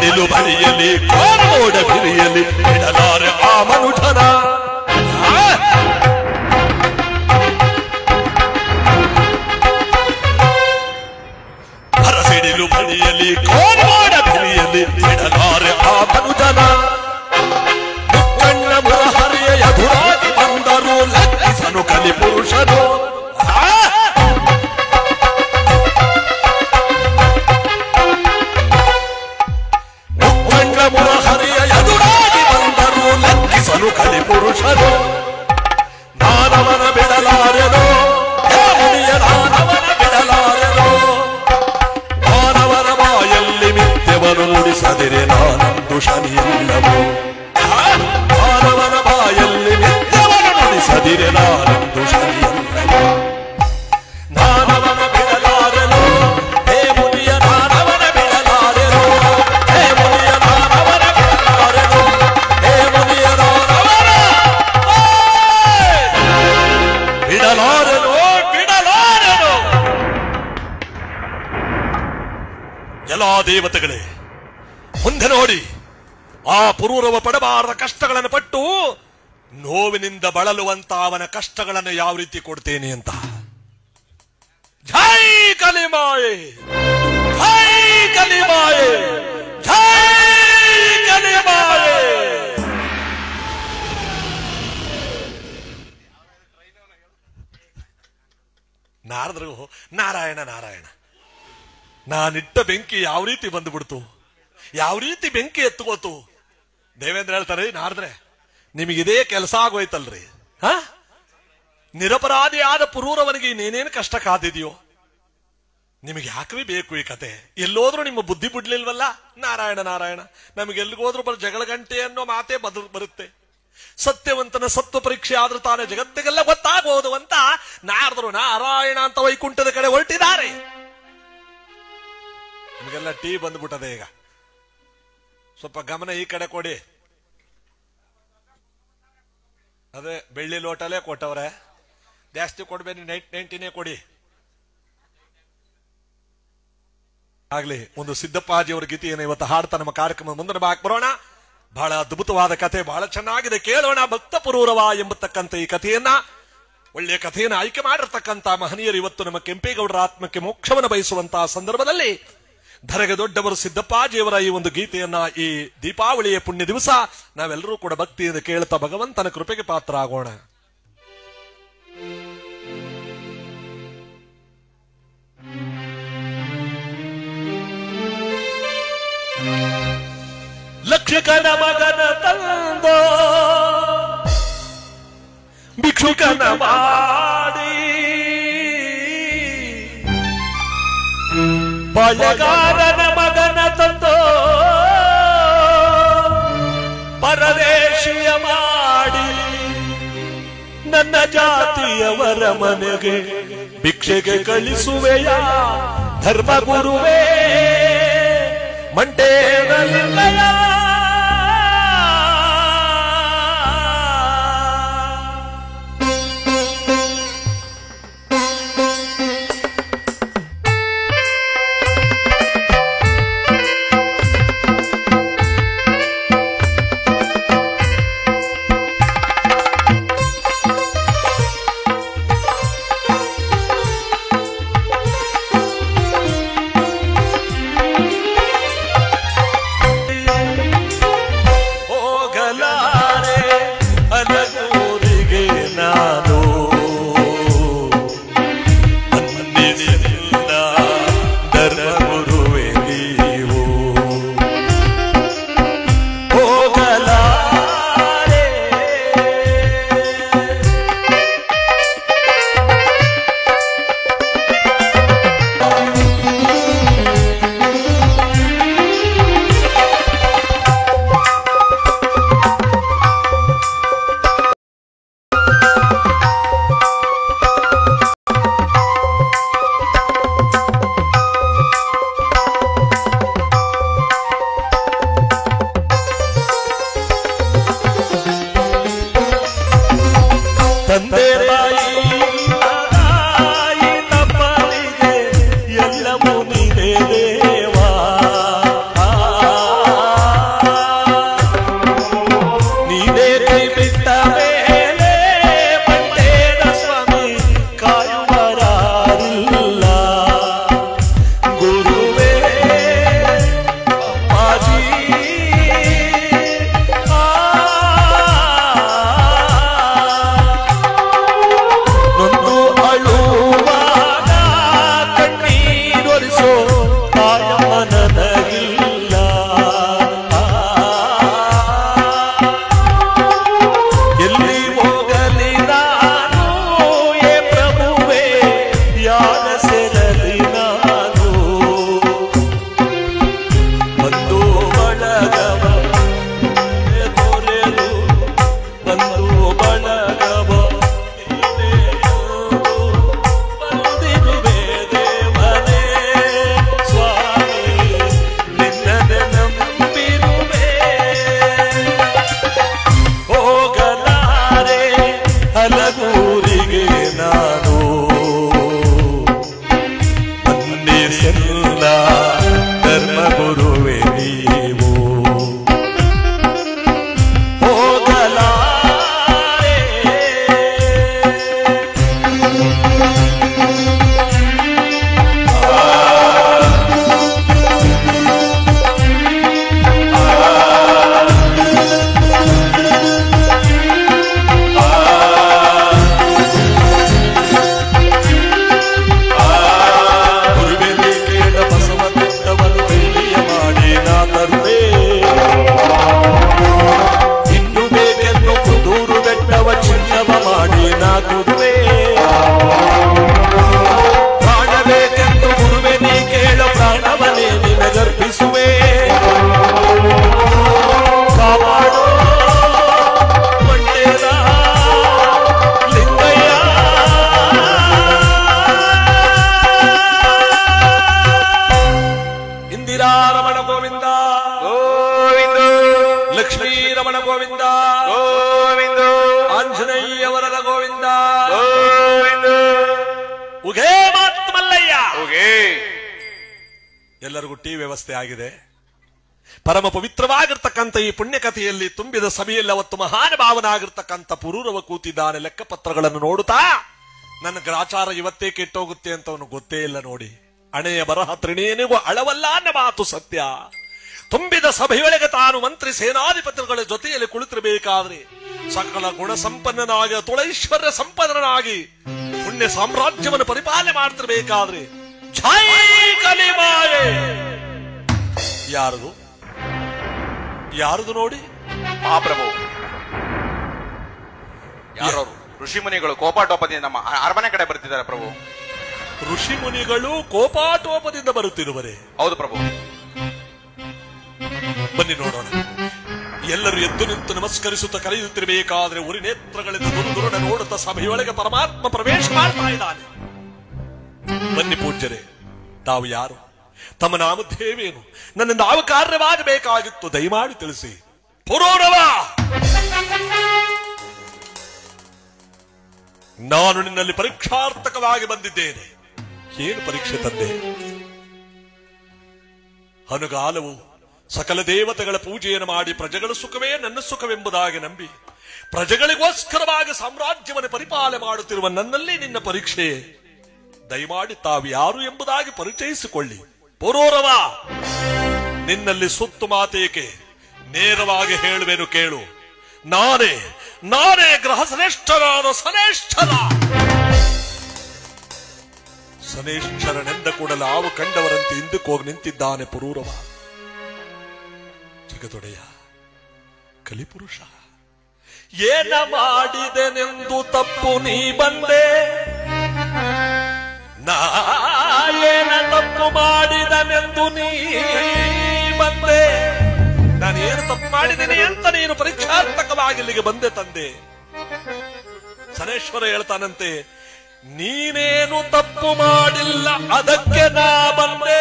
ಸಿಡಿಲು ಬಳಿಯಲಿ ಕೋಡ ಬಿರಿಯಲಿ ಬಿಡಲಾರೆ ಆ ಮನುಷ್ಯನ ಆ! ಹರಸಿಡಿಲು ಬಳಿಯಲಿ ಕೋಡ ಬಿರಿಯಲಿ ಬಿಡಲಾರೆ ಆ ಮನುಜನ ಮುಕ್ಕಣ್ಣ ಮುರಹರಿಯ ಎದುರಾಗಿ ಬಂದರು ಲಕ್ಷಿಸನು ಕಲಿ ಪುರುಷನು ಆ! ಮುಕ್ಕಣ್ಣ ಮುರಹರಿಯ ಎದುರಾಗಿ ಬಂದರು ಲಕ್ಷಿಸನು ಕಲಿ ಪುರುಷನು ನಾನವನ ಬಿಡಲಾರೆನೋ ಹೇ ಮುನಿಯ ನಾನವನ ಬಿಡಲಾರೆನೋ ಮಾನವನ ಬಾಯಲ್ಲಿ ಮಿಥ್ಯವನ್ನು ನುಡಿಸದಿರೆ ನಾನಂದು ಶನಿಯಿಲ್ಲವೋ ಮಾನವನ ಬಾಯಲ್ಲಿ ಮಿಥ್ಯವನ್ನು ನುಡಿಸದಿರೆ ನಾನಂದು ಶನಿಯಿಲ್ಲವೋ ನಾನವನ ಬಿಡಲಾರೆನೋ ಹೇ ಮುನಿಯ ನಾನವನ ಬಿಡಲಾರೆನೋ ಹೇ ಮುನಿಯ ನಾನವನ ಬಿಡಲಾರೆನೋ ಹೇ ಮುನಿಯ ನಾನವನ ಬಿಡಲಾರೆನೋ ಬಿಡಲಾರೆನೋ ಎಲ್ಲಾ ದೇವತೆಗಳೇ ಮುಂದೆ ನೋಡಿ ಆ ಪುರೂರವ ಪಡಬಾರದ ಕಷ್ಟಗಳನ್ನು ಪಟ್ಟು ನೋವಿನಿಂದ ಬಳಲುವಂತ ಅವನ ಕಷ್ಟಗಳನ್ನು ಯಾವ ರೀತಿ ಕೊಡ್ತೇನೆ ಅಂತ ಜೈ ಕಲಿಮಾಯೆ ಜೈ ಕಲಿಮಾಯೆ ಜೈ ಕಲಿಮಾಯೆ ನಾರದ್ರು ನಾರಾಯಣ ನಾರಾಯಣ ನಾನಿಟ್ಟ ಬೆಂಕಿ ಯಾವ ರೀತಿ ಬಂದ್ಬಿಡ್ತು ಯಾವ ರೀತಿ ಬೆಂಕಿ ಎತ್ತುಗೋತು ದೇವೇಂದ್ರ ಹೇಳ್ತಾರೆ ನಾರದ್ರೆ ನಿಮಗಿದೇ ಕೆಲಸ ಆಗೋಯ್ತಲ್ರಿ ಹ ನಿರಪರಾಧಿಯಾದ ಪುರೂರವನಿಗೆ ಇನ್ನೇನೇನು ಕಷ್ಟ ಕಾದಿದೆಯೋ ನಿಮಗೆ ಯಾಕವೇ ಬೇಕು ಈ ಕತೆ ಎಲ್ಲೋದ್ರೂ ನಿಮ್ಮ ಬುದ್ಧಿ ಬಿಡ್ಲಿಲ್ವಲ್ಲ ನಾರಾಯಣ ನಾರಾಯಣ ನಮಗೆ ಎಲ್ಲಿಗೋದ್ರೂ ಬರೋ ಜಗಳ ಗಂಟೆ ಅನ್ನೋ ಮಾತೇ ಬದ ಬರುತ್ತೆ ಸತ್ಯವಂತನ ಸತ್ವ ಪರೀಕ್ಷೆ ಆದ್ರೂ ತಾನೇ ಜಗತ್ತಿಗೆಲ್ಲ ಗೊತ್ತಾಗೋದು ಅಂತ ನಾರದರು ನಾರಾಯಣ ಅಂತ ವೈಕುಂಠದ ಕಡೆ ಹೊರಟಿದ್ದಾರೆ ನಿಮಗೆಲ್ಲ ಟೀ ಬಂದ್ಬಿಟ್ಟದೆ ಈಗ ಸ್ವಲ್ಪ ಗಮನ ಈ ಕಡೆ ಕೊಡಿ ಅದೇ ಬೆಳ್ಳಿ ಲೋಟಲೇ ಕೊಟ್ಟವ್ರೆ ಜಾಸ್ತಿ ಕೊಡ್ಬೇಡಿ ನೈಟ್ ನೈಂಟಿನೇ ಕೊಡಿ ಆಗ್ಲಿ ಒಂದು ಸಿದ್ದಪ್ಪಾಜಿಯವರ ಗೀತೆಯನ್ನು ಇವತ್ತು ಹಾಡ್ತಾ ನಮ್ಮ ಕಾರ್ಯಕ್ರಮ ಮುಂದಿನ ಬಾಕ್ ಬರೋಣ ಬಹಳ ಅದ್ಭುತವಾದ ಕಥೆ ಬಹಳ ಚೆನ್ನಾಗಿದೆ ಕೇಳೋಣ ಭಕ್ತ ಪುರೂರವ ಎಂಬತಕ್ಕಂಥ ಈ ಕಥೆಯನ್ನ ಒಳ್ಳೆಯ ಕಥೆಯನ್ನು ಆಯ್ಕೆ ಮಾಡಿರ್ತಕ್ಕಂಥ ಮಹನೀಯರು ಇವತ್ತು ನಮ್ಮ ಕೆಂಪೇಗೌಡರ ಆತ್ಮಕ್ಕೆ ಮೋಕ್ಷವನ್ನು ಬಯಸುವಂತಹ ಸಂದರ್ಭದಲ್ಲಿ ಧರೆಗೆ ದೊಡ್ಡವರು ಸಿದ್ದಪ್ಪಾಜಿಯವರ ಈ ಒಂದು ಗೀತೆಯನ್ನ ಈ ದೀಪಾವಳಿಯ ಪುಣ್ಯ ದಿವಸ ನಾವೆಲ್ಲರೂ ಕೂಡ ಭಕ್ತಿಯಿಂದ ಕೇಳ್ತಾ ಭಗವಂತನ ಕೃಪೆಗೆ ಪಾತ್ರ ಆಗೋಣ ಲಕ್ಷಕನ ಮಗನ ತಂದೋ ಭಿಕ್ಷುಕನ ಮಾಡಿ ಬಳೆಗಾರನ ಮಗನ ತಂದೋ ಪರದೇಶಿಯ ಮಾಡಿ ನನ್ನ ಜಾತಿಯವರ ಮನೆಗೆ ಭಿಕ್ಷೆಗೆ ಕಳಿಸುವೆಯ ಧರ್ಮಗುರುವೇ ಮಂಟೇನಲ್ಲಯ ಇಂದಿರಾರಮಣ ಗೋವಿಂದ
ಗೋವಿಂದ
ಲಕ್ಷ್ಮೀರಮಣ ಗೋವಿಂದ
ಗೋವಿಂದ
ಆಂಜನೇಯವರದ ಗೋವಿಂದ
ಗೋವಿಂದ
ಉಗೇ ಮಾತ್ ಮಲ್ಲಯ್ಯ
ಹೋಗಿ
ಎಲ್ಲರಿಗೂ ಟೀ ವ್ಯವಸ್ಥೆ ಆಗಿದೆ ಪರಮ ಪವಿತ್ರವಾಗಿರ್ತಕ್ಕಂಥ ಈ ಪುಣ್ಯಕಥೆಯಲ್ಲಿ ತುಂಬಿದ ಸಭೆಯಲ್ಲಿ ಅವತ್ತು ಮಹಾನುಭಾವನಾಗಿರ್ತಕ್ಕಂಥ ಪುರೂರವ ಕೂತಿದ್ದಾನೆ ಲೆಕ್ಕಪತ್ರಗಳನ್ನು ನೋಡುತ್ತಾ ನನ್ನ ಗ್ರಾಚಾರ ಇವತ್ತೇ ಕೆಟ್ಟೋಗುತ್ತೆ ಅಂತ ಅವನು ಗೊತ್ತೇ ಇಲ್ಲ ನೋಡಿ ಹಣೆಯ ಬರಹ ತ್ರಿಣೇನಿಗೂ ಅಳವಲ್ಲ ಅನ್ನೋ ಮಾತು ಸತ್ಯ ತುಂಬಿದ ಸಭೆಯೊಳಗೆ ತಾನು ಮಂತ್ರಿ ಸೇನಾಧಿಪತಿಗಳ ಜೊತೆಯಲ್ಲಿ ಕುಳಿತಿರಬೇಕಾದ್ರೆ ಸಕಲ ಗುಣ ಸಂಪನ್ನನಾಗಿ ತುಳೈಶ್ವರ್ಯ ಸಂಪನ್ನನಾಗಿ ಪುಣ್ಯ ಸಾಮ್ರಾಜ್ಯವನ್ನು ಪರಿಪಾಲನೆ ಮಾಡ್ತಿರ್ಬೇಕಾದ್ರೆ ಛಾಯ್ ಕಲಿಮಾಯೆ ಯಾರದು ಯಾರದು ನೋಡಿ
ಮಹಾಪ್ರಭು ಯಾರವರು ಋಷಿ ಮುನಿಗಳು ಕೋಪಾಟೋಪದಿಂದ ನಮ್ಮ ಅರಮನೆ ಕಡೆ ಬರ್ತಿದ್ದಾರೆ ಪ್ರಭು
ಋಷಿ ಮುನಿಗಳು ಕೋಪಾಟೋಪದಿಂದ ಬರುತ್ತಿರುವರೆ
ಹೌದು ಪ್ರಭು
ಬನ್ನಿ ನೋಡೋಣ ಎಲ್ಲರೂ ಎದ್ದು ನಿಂತು ನಮಸ್ಕರಿಸುತ್ತಾ ಕರೆಯುತ್ತಿರಬೇಕಾದ್ರೆ ಉರಿ ನೇತ್ರಗಳಿಂದ ದುರುದುರುಡ ನೋಡುತ್ತಾ ಸಭೆಯೊಳಗೆ ಪರಮಾತ್ಮ ಪ್ರವೇಶ ಮಾಡ್ತಾ ಇದ್ದಾನೆ ಬನ್ನಿ ಪೂಜ್ಯರೇ ತಾವು ಯಾರು ತಮ್ಮ ನಾಮಧೇವೇನು ನನ್ನಿಂದ ಯಾವ ಕಾರ್ಯವಾಗಬೇಕಾಗಿತ್ತು ದಯಮಾಡಿ ತಿಳಿಸಿ ಪುರೋರವ ನಾನು ನಿನ್ನಲ್ಲಿ ಪರೀಕ್ಷಾರ್ಥಕವಾಗಿ ಬಂದಿದ್ದೇನೆ ಏನು ಪರೀಕ್ಷೆ ತಂದೆ ಅನುಗಾಲವು ಸಕಲ ದೇವತೆಗಳ ಪೂಜೆಯನ್ನು ಮಾಡಿ ಪ್ರಜೆಗಳ ಸುಖವೇ ನನ್ನ ಸುಖವೆಂಬುದಾಗಿ ನಂಬಿ ಪ್ರಜೆಗಳಿಗೋಸ್ಕರವಾಗಿ ಸಾಮ್ರಾಜ್ಯವನ್ನು ಪರಿಪಾಲನೆ ಮಾಡುತ್ತಿರುವ ನನ್ನಲ್ಲಿ ನಿನ್ನ ಪರೀಕ್ಷೆ ದಯಮಾಡಿ ತಾವು ಯಾರು ಎಂಬುದಾಗಿ ಪರಿಚಯಿಸಿಕೊಳ್ಳಿ ಪುರೋರವ ನಿನ್ನಲ್ಲಿ ಸುತ್ತು ಮಾತೇಕೆ ನೇರವಾಗಿ ಹೇಳುವೆನು ಕೇಳು ನಾನೇ ನಾನೇ ಗ್ರಹ ಶ್ರೇಷ್ಠನಾದ ಸನೇಶ್ವರ ಸನೇಶ್ವರನೆಂದ ಕೂಡಲ ಆವು ಕಂಡವರಂತೆ ಹಿಂದಕ್ಕೆ ಹೋಗಿ ನಿಂತಿದ್ದಾನೆ ಪುರೂರವ ಜಗದೊಡೆಯ ಕಲಿಪುರುಷ ಏನ ಮಾಡಿದೆನೆಂದು ತಪ್ಪು ನೀ ಬಂದೆ ನಾ ಏನ ತಪ್ಪು ಮಾಡಿದನೆಂದು ನೀ ಬಂದೆ ನಾನೇನು ತಪ್ಪು ಮಾಡಿದ್ದೇನೆ ಅಂತ ನೀನು ಪರೀಕ್ಷಾತ್ಮಕವಾಗಿ ಇಲ್ಲಿಗೆ ಬಂದೆ ತಂದೆ ಸನೇಶ್ವರ ಹೇಳ್ತಾನಂತೆ ನೀನೇನು ತಪ್ಪು ಮಾಡಿಲ್ಲ ಅದಕ್ಕೆ ನಾ ಬಂದೆ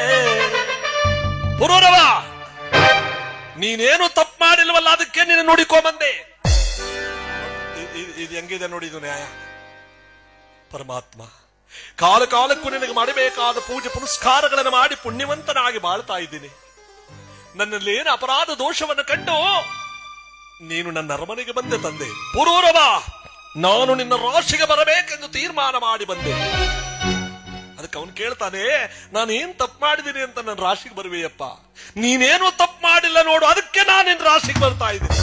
ಪುರೂರವ ನೀನೇನು ತಪ್ಪು ಮಾಡಿಲ್ವಲ್ಲ ಅದಕ್ಕೆ ನೀನು ನೋಡಿಕೊ ಬಂದೆ ಇ- ಇ- ಇದು ಹೆಂಗಿದೆ ನೋಡಿ ಇದು ನ್ಯಾಯ ಪರಮಾತ್ಮ ಕಾಲ ಕಾಲಕ್ಕೂ ನಿನಗೆ ಮಾಡಬೇಕಾದ ಪೂಜೆ ಪುನಸ್ಕಾರಗಳನ್ನು ಮಾಡಿ ಪುಣ್ಯವಂತನಾಗಿ ಬಾಳ್ತಾ ಇದ್ದೀನಿ ನನ್ನಲ್ಲಿ ಏನು ಅಪರಾಧ ದೋಷವನ್ನು ಕಂಡು ನೀನು ನನ್ನ ಅರಮನೆಗೆ ಬಂದೆ ತಂದೆ ಪುರೂರವ ನಾನು ನಿನ್ನ ರಾಶಿಗೆ ಬರಬೇಕೆಂದು ತೀರ್ಮಾನ ಮಾಡಿ ಬಂದೆ ಅದಕ್ಕೆ ಅವನು ಕೇಳ್ತಾನೆ ನಾನು ಏನ್ ತಪ್ಪು ಮಾಡಿದ್ದೀನಿ ಅಂತ ನನ್ನ ರಾಶಿಗೆ ಬರುವೆಯಪ್ಪ ನೀನೇನು ತಪ್ಪು ಮಾಡಿಲ್ಲ ನೋಡು ಅದಕ್ಕೆ ನಾನು ನಿನ್ನ ರಾಶಿಗೆ ಬರ್ತಾ ಇದ್ದೀನಿ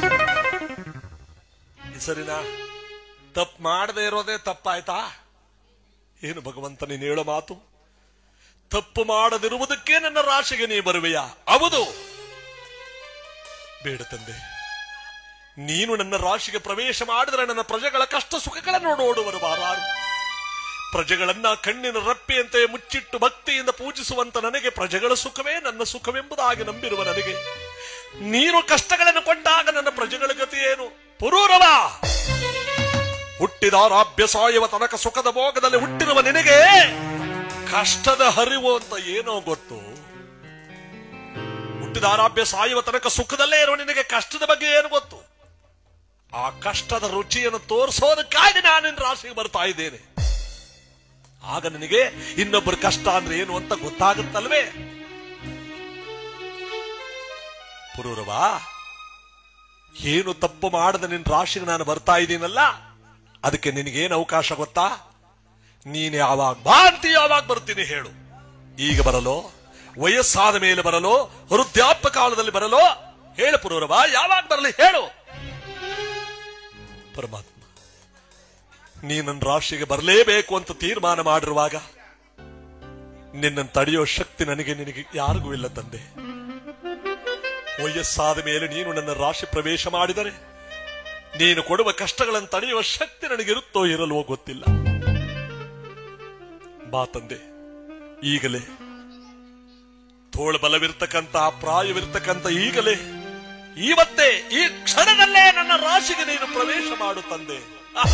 ಈ ಸರಿನಾ ತಪ್ಪು ಮಾಡದೇ ಇರೋದೇ ತಪ್ಪಾಯ್ತಾ ಏನು ಭಗವಂತ ನೀನು ಹೇಳೋ ಮಾತು ತಪ್ಪು ಮಾಡದಿರುವುದಕ್ಕೆ ನನ್ನ ರಾಶಿಗೆ ನೀ ಬರುವೆಯಾ ಹೌದು ಬೇಡ ತಂದೆ ನೀನು ನನ್ನ ರಾಶಿಗೆ ಪ್ರವೇಶ ಮಾಡಿದರೆ ನನ್ನ ಪ್ರಜೆಗಳ ಕಷ್ಟ ಸುಖಗಳನ್ನು ನೋಡುವರು ಬಾರಾರು ಪ್ರಜೆಗಳನ್ನ ಕಣ್ಣಿನ ರಪ್ಪೆಯಂತೆ ಮುಚ್ಚಿಟ್ಟು ಭಕ್ತಿಯಿಂದ ಪೂಜಿಸುವಂತ ನನಗೆ ಪ್ರಜೆಗಳ ಸುಖವೇ ನನ್ನ ಸುಖವೆಂಬುದಾಗಿ ನಂಬಿರುವ ನನಗೆ ನೀನು ಕಷ್ಟಗಳನ್ನು ಕೊಂಡಾಗ ನನ್ನ ಪ್ರಜೆಗಳ ಗತಿ ಏನು ಪುರೂರವ ಹುಟ್ಟಿದಾರಾಭ್ಯ ಸಾಯುವ ತನಕ ಸುಖದ ಭೋಗದಲ್ಲಿ ಹುಟ್ಟಿರುವ ನಿನಗೆ ಕಷ್ಟದ ಹರಿವು ಅಂತ ಏನೋ ಗೊತ್ತು ಹುಟ್ಟಿದಾರಾಭ್ಯ ಸಾಯುವ ತನಕ ಸುಖದಲ್ಲೇ ಇರುವ ನಿನಗೆ ಕಷ್ಟದ ಬಗ್ಗೆ ಏನು ಗೊತ್ತು ಆ ಕಷ್ಟದ ರುಚಿಯನ್ನು ತೋರಿಸೋದಕ್ಕಾಗಿ ನಾನು ನಿನ್ನ ರಾಶಿಗೆ ಬರ್ತಾ ಇದ್ದೇನೆ ಆಗ ನಿನಗೆ ಇನ್ನೊಬ್ಬರ ಕಷ್ಟ ಅಂದ್ರೆ ಏನು ಅಂತ ಗೊತ್ತಾಗುತ್ತಲ್ವೇ ಪುರೂರವ ಏನು ತಪ್ಪು ಮಾಡದ ನಿನ್ನ ರಾಶಿಗೆ ನಾನು ಬರ್ತಾ ಇದ್ದೀನಲ್ಲ ಅದಕ್ಕೆ ನಿನಗೇನು ಅವಕಾಶ ಗೊತ್ತಾ ನೀನು ಯಾವಾಗ ಬಾ ಅಂತ ಯಾವಾಗ ಬರ್ತೀನಿ ಹೇಳು ಈಗ ಬರಲೋ ವಯಸ್ಸಾದ ಮೇಲೆ ಬರಲೋ ವೃದ್ಧಾಪ್ಯ ಕಾಲದಲ್ಲಿ ಬರಲೋ ಹೇಳು ಪುರೂರವ ಯಾವಾಗ ಬರಲಿ ಹೇಳು ಪರಮಾತ್ಮ ನೀ ನನ್ನ ರಾಶಿಗೆ ಬರಲೇಬೇಕು ಅಂತ ತೀರ್ಮಾನ ಮಾಡಿರುವಾಗ ನಿನ್ನನ್ನು ತಡೆಯೋ ಶಕ್ತಿ ನನಗೆ ನಿನಗೆ ಯಾರಿಗೂ ಇಲ್ಲ ತಂದೆ ವಯಸ್ಸಾದ ಮೇಲೆ ನೀನು ನನ್ನ ರಾಶಿ ಪ್ರವೇಶ ಮಾಡಿದರೆ ನೀನು ಕೊಡುವ ಕಷ್ಟಗಳನ್ನು ತಡೆಯುವ ಶಕ್ತಿ ನನಗಿರುತ್ತೋ ಇರಲ್ವೋ ಗೊತ್ತಿಲ್ಲ ಬಾ ತಂದೆ ಈಗಲೇ ತೋಳ ಬಲವಿರ್ತಕ್ಕಂಥ ಪ್ರಾಯವಿರ್ತಕ್ಕಂಥ ಈಗಲೇ ಇವತ್ತೇ ಈ ಕ್ಷಣದಲ್ಲೇ ನನ್ನ ರಾಶಿಗೆ ನೀನು ಪ್ರವೇಶ ಮಾಡು ತಂದೆ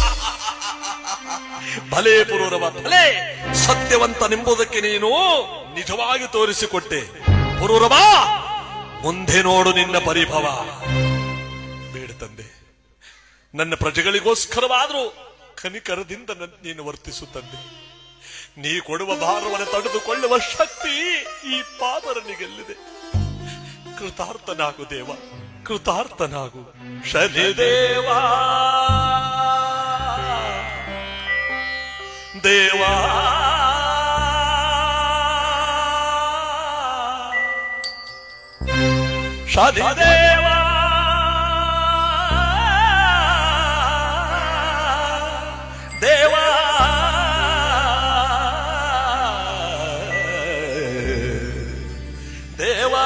ಭಲೇ ಪುರೂರವ ಭಲೇ ಸತ್ಯವಂತನೆಂಬುದಕ್ಕೆ ನೀನು ನಿಜವಾಗಿ ತೋರಿಸಿಕೊಟ್ಟೆ ಪುರೂರವ ಮುಂದೆ ನೋಡು ನಿನ್ನ ಪರಿಭವ ಬೇಡ ತಂದೆ ನನ್ನ ಪ್ರಜೆಗಳಿಗೋಸ್ಕರವಾದರೂ ಕನಿಕರದಿಂದ ನನ್- ನೀನು ವರ್ತಿಸು ತಂದೆ ನೀ ಕೊಡುವ ಭಾರವನ್ನು ತಡೆದುಕೊಳ್ಳುವ ಶಕ್ತಿ ಈ ಪಾಮರನಿಗೆಲ್ಲಿದೆ ಕೃತಾರ್ಥನಾಗು ದೇವ ಕೃತಾರ್ಥನಾಗು ಶನಿದೇವಾ ದೇವಾ ಶನಿದೇವಾ ದೇವಾ ದೇವಾ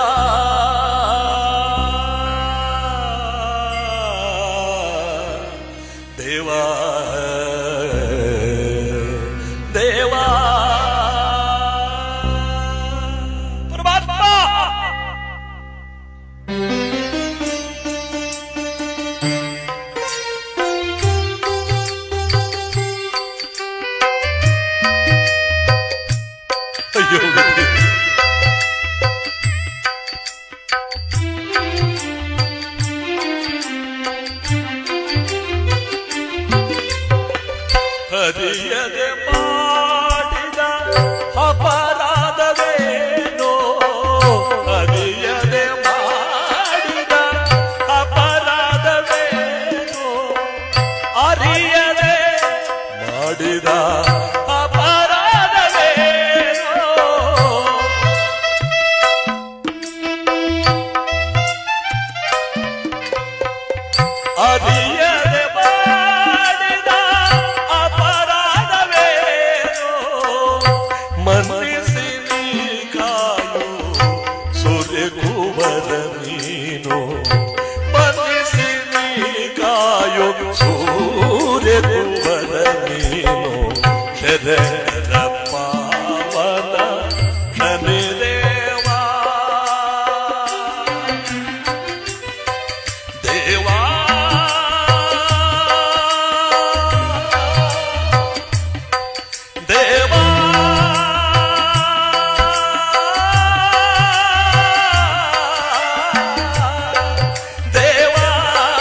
ದೇವಾ ದೇವಾ ಪರಮಾತ್ಮ ಅಯ್ಯೋ ಹರಿಯದೆ ಮಾಡಿದ ಅಪರಾಧವೇನೋ ಹರಿಯದೆ ಮಾಡಿದ ಅಪರಾಧವೇನೋ ಅರಿಯದೆ ಮಾಡಿದ ಅಪರಾಧವೇನೋ ಅರಿಯದೆ ಮಾಡಿದ ಅಪರಾಧವೇನೋ ಮನ್ನಿಸಿ ನೀ ಕಾಯು ಸೂರ್ಯಕುವರ ನೀನು ಮನ್ನಿಸಿ ನೀ ಕಾಯು ಸೂರ್ಯಕುವರ ನೀನು ಶರಣ ಪಾವನ ಶನಿದೇವಾ ದೇವಾ ದೇವಾ ದೇವಾ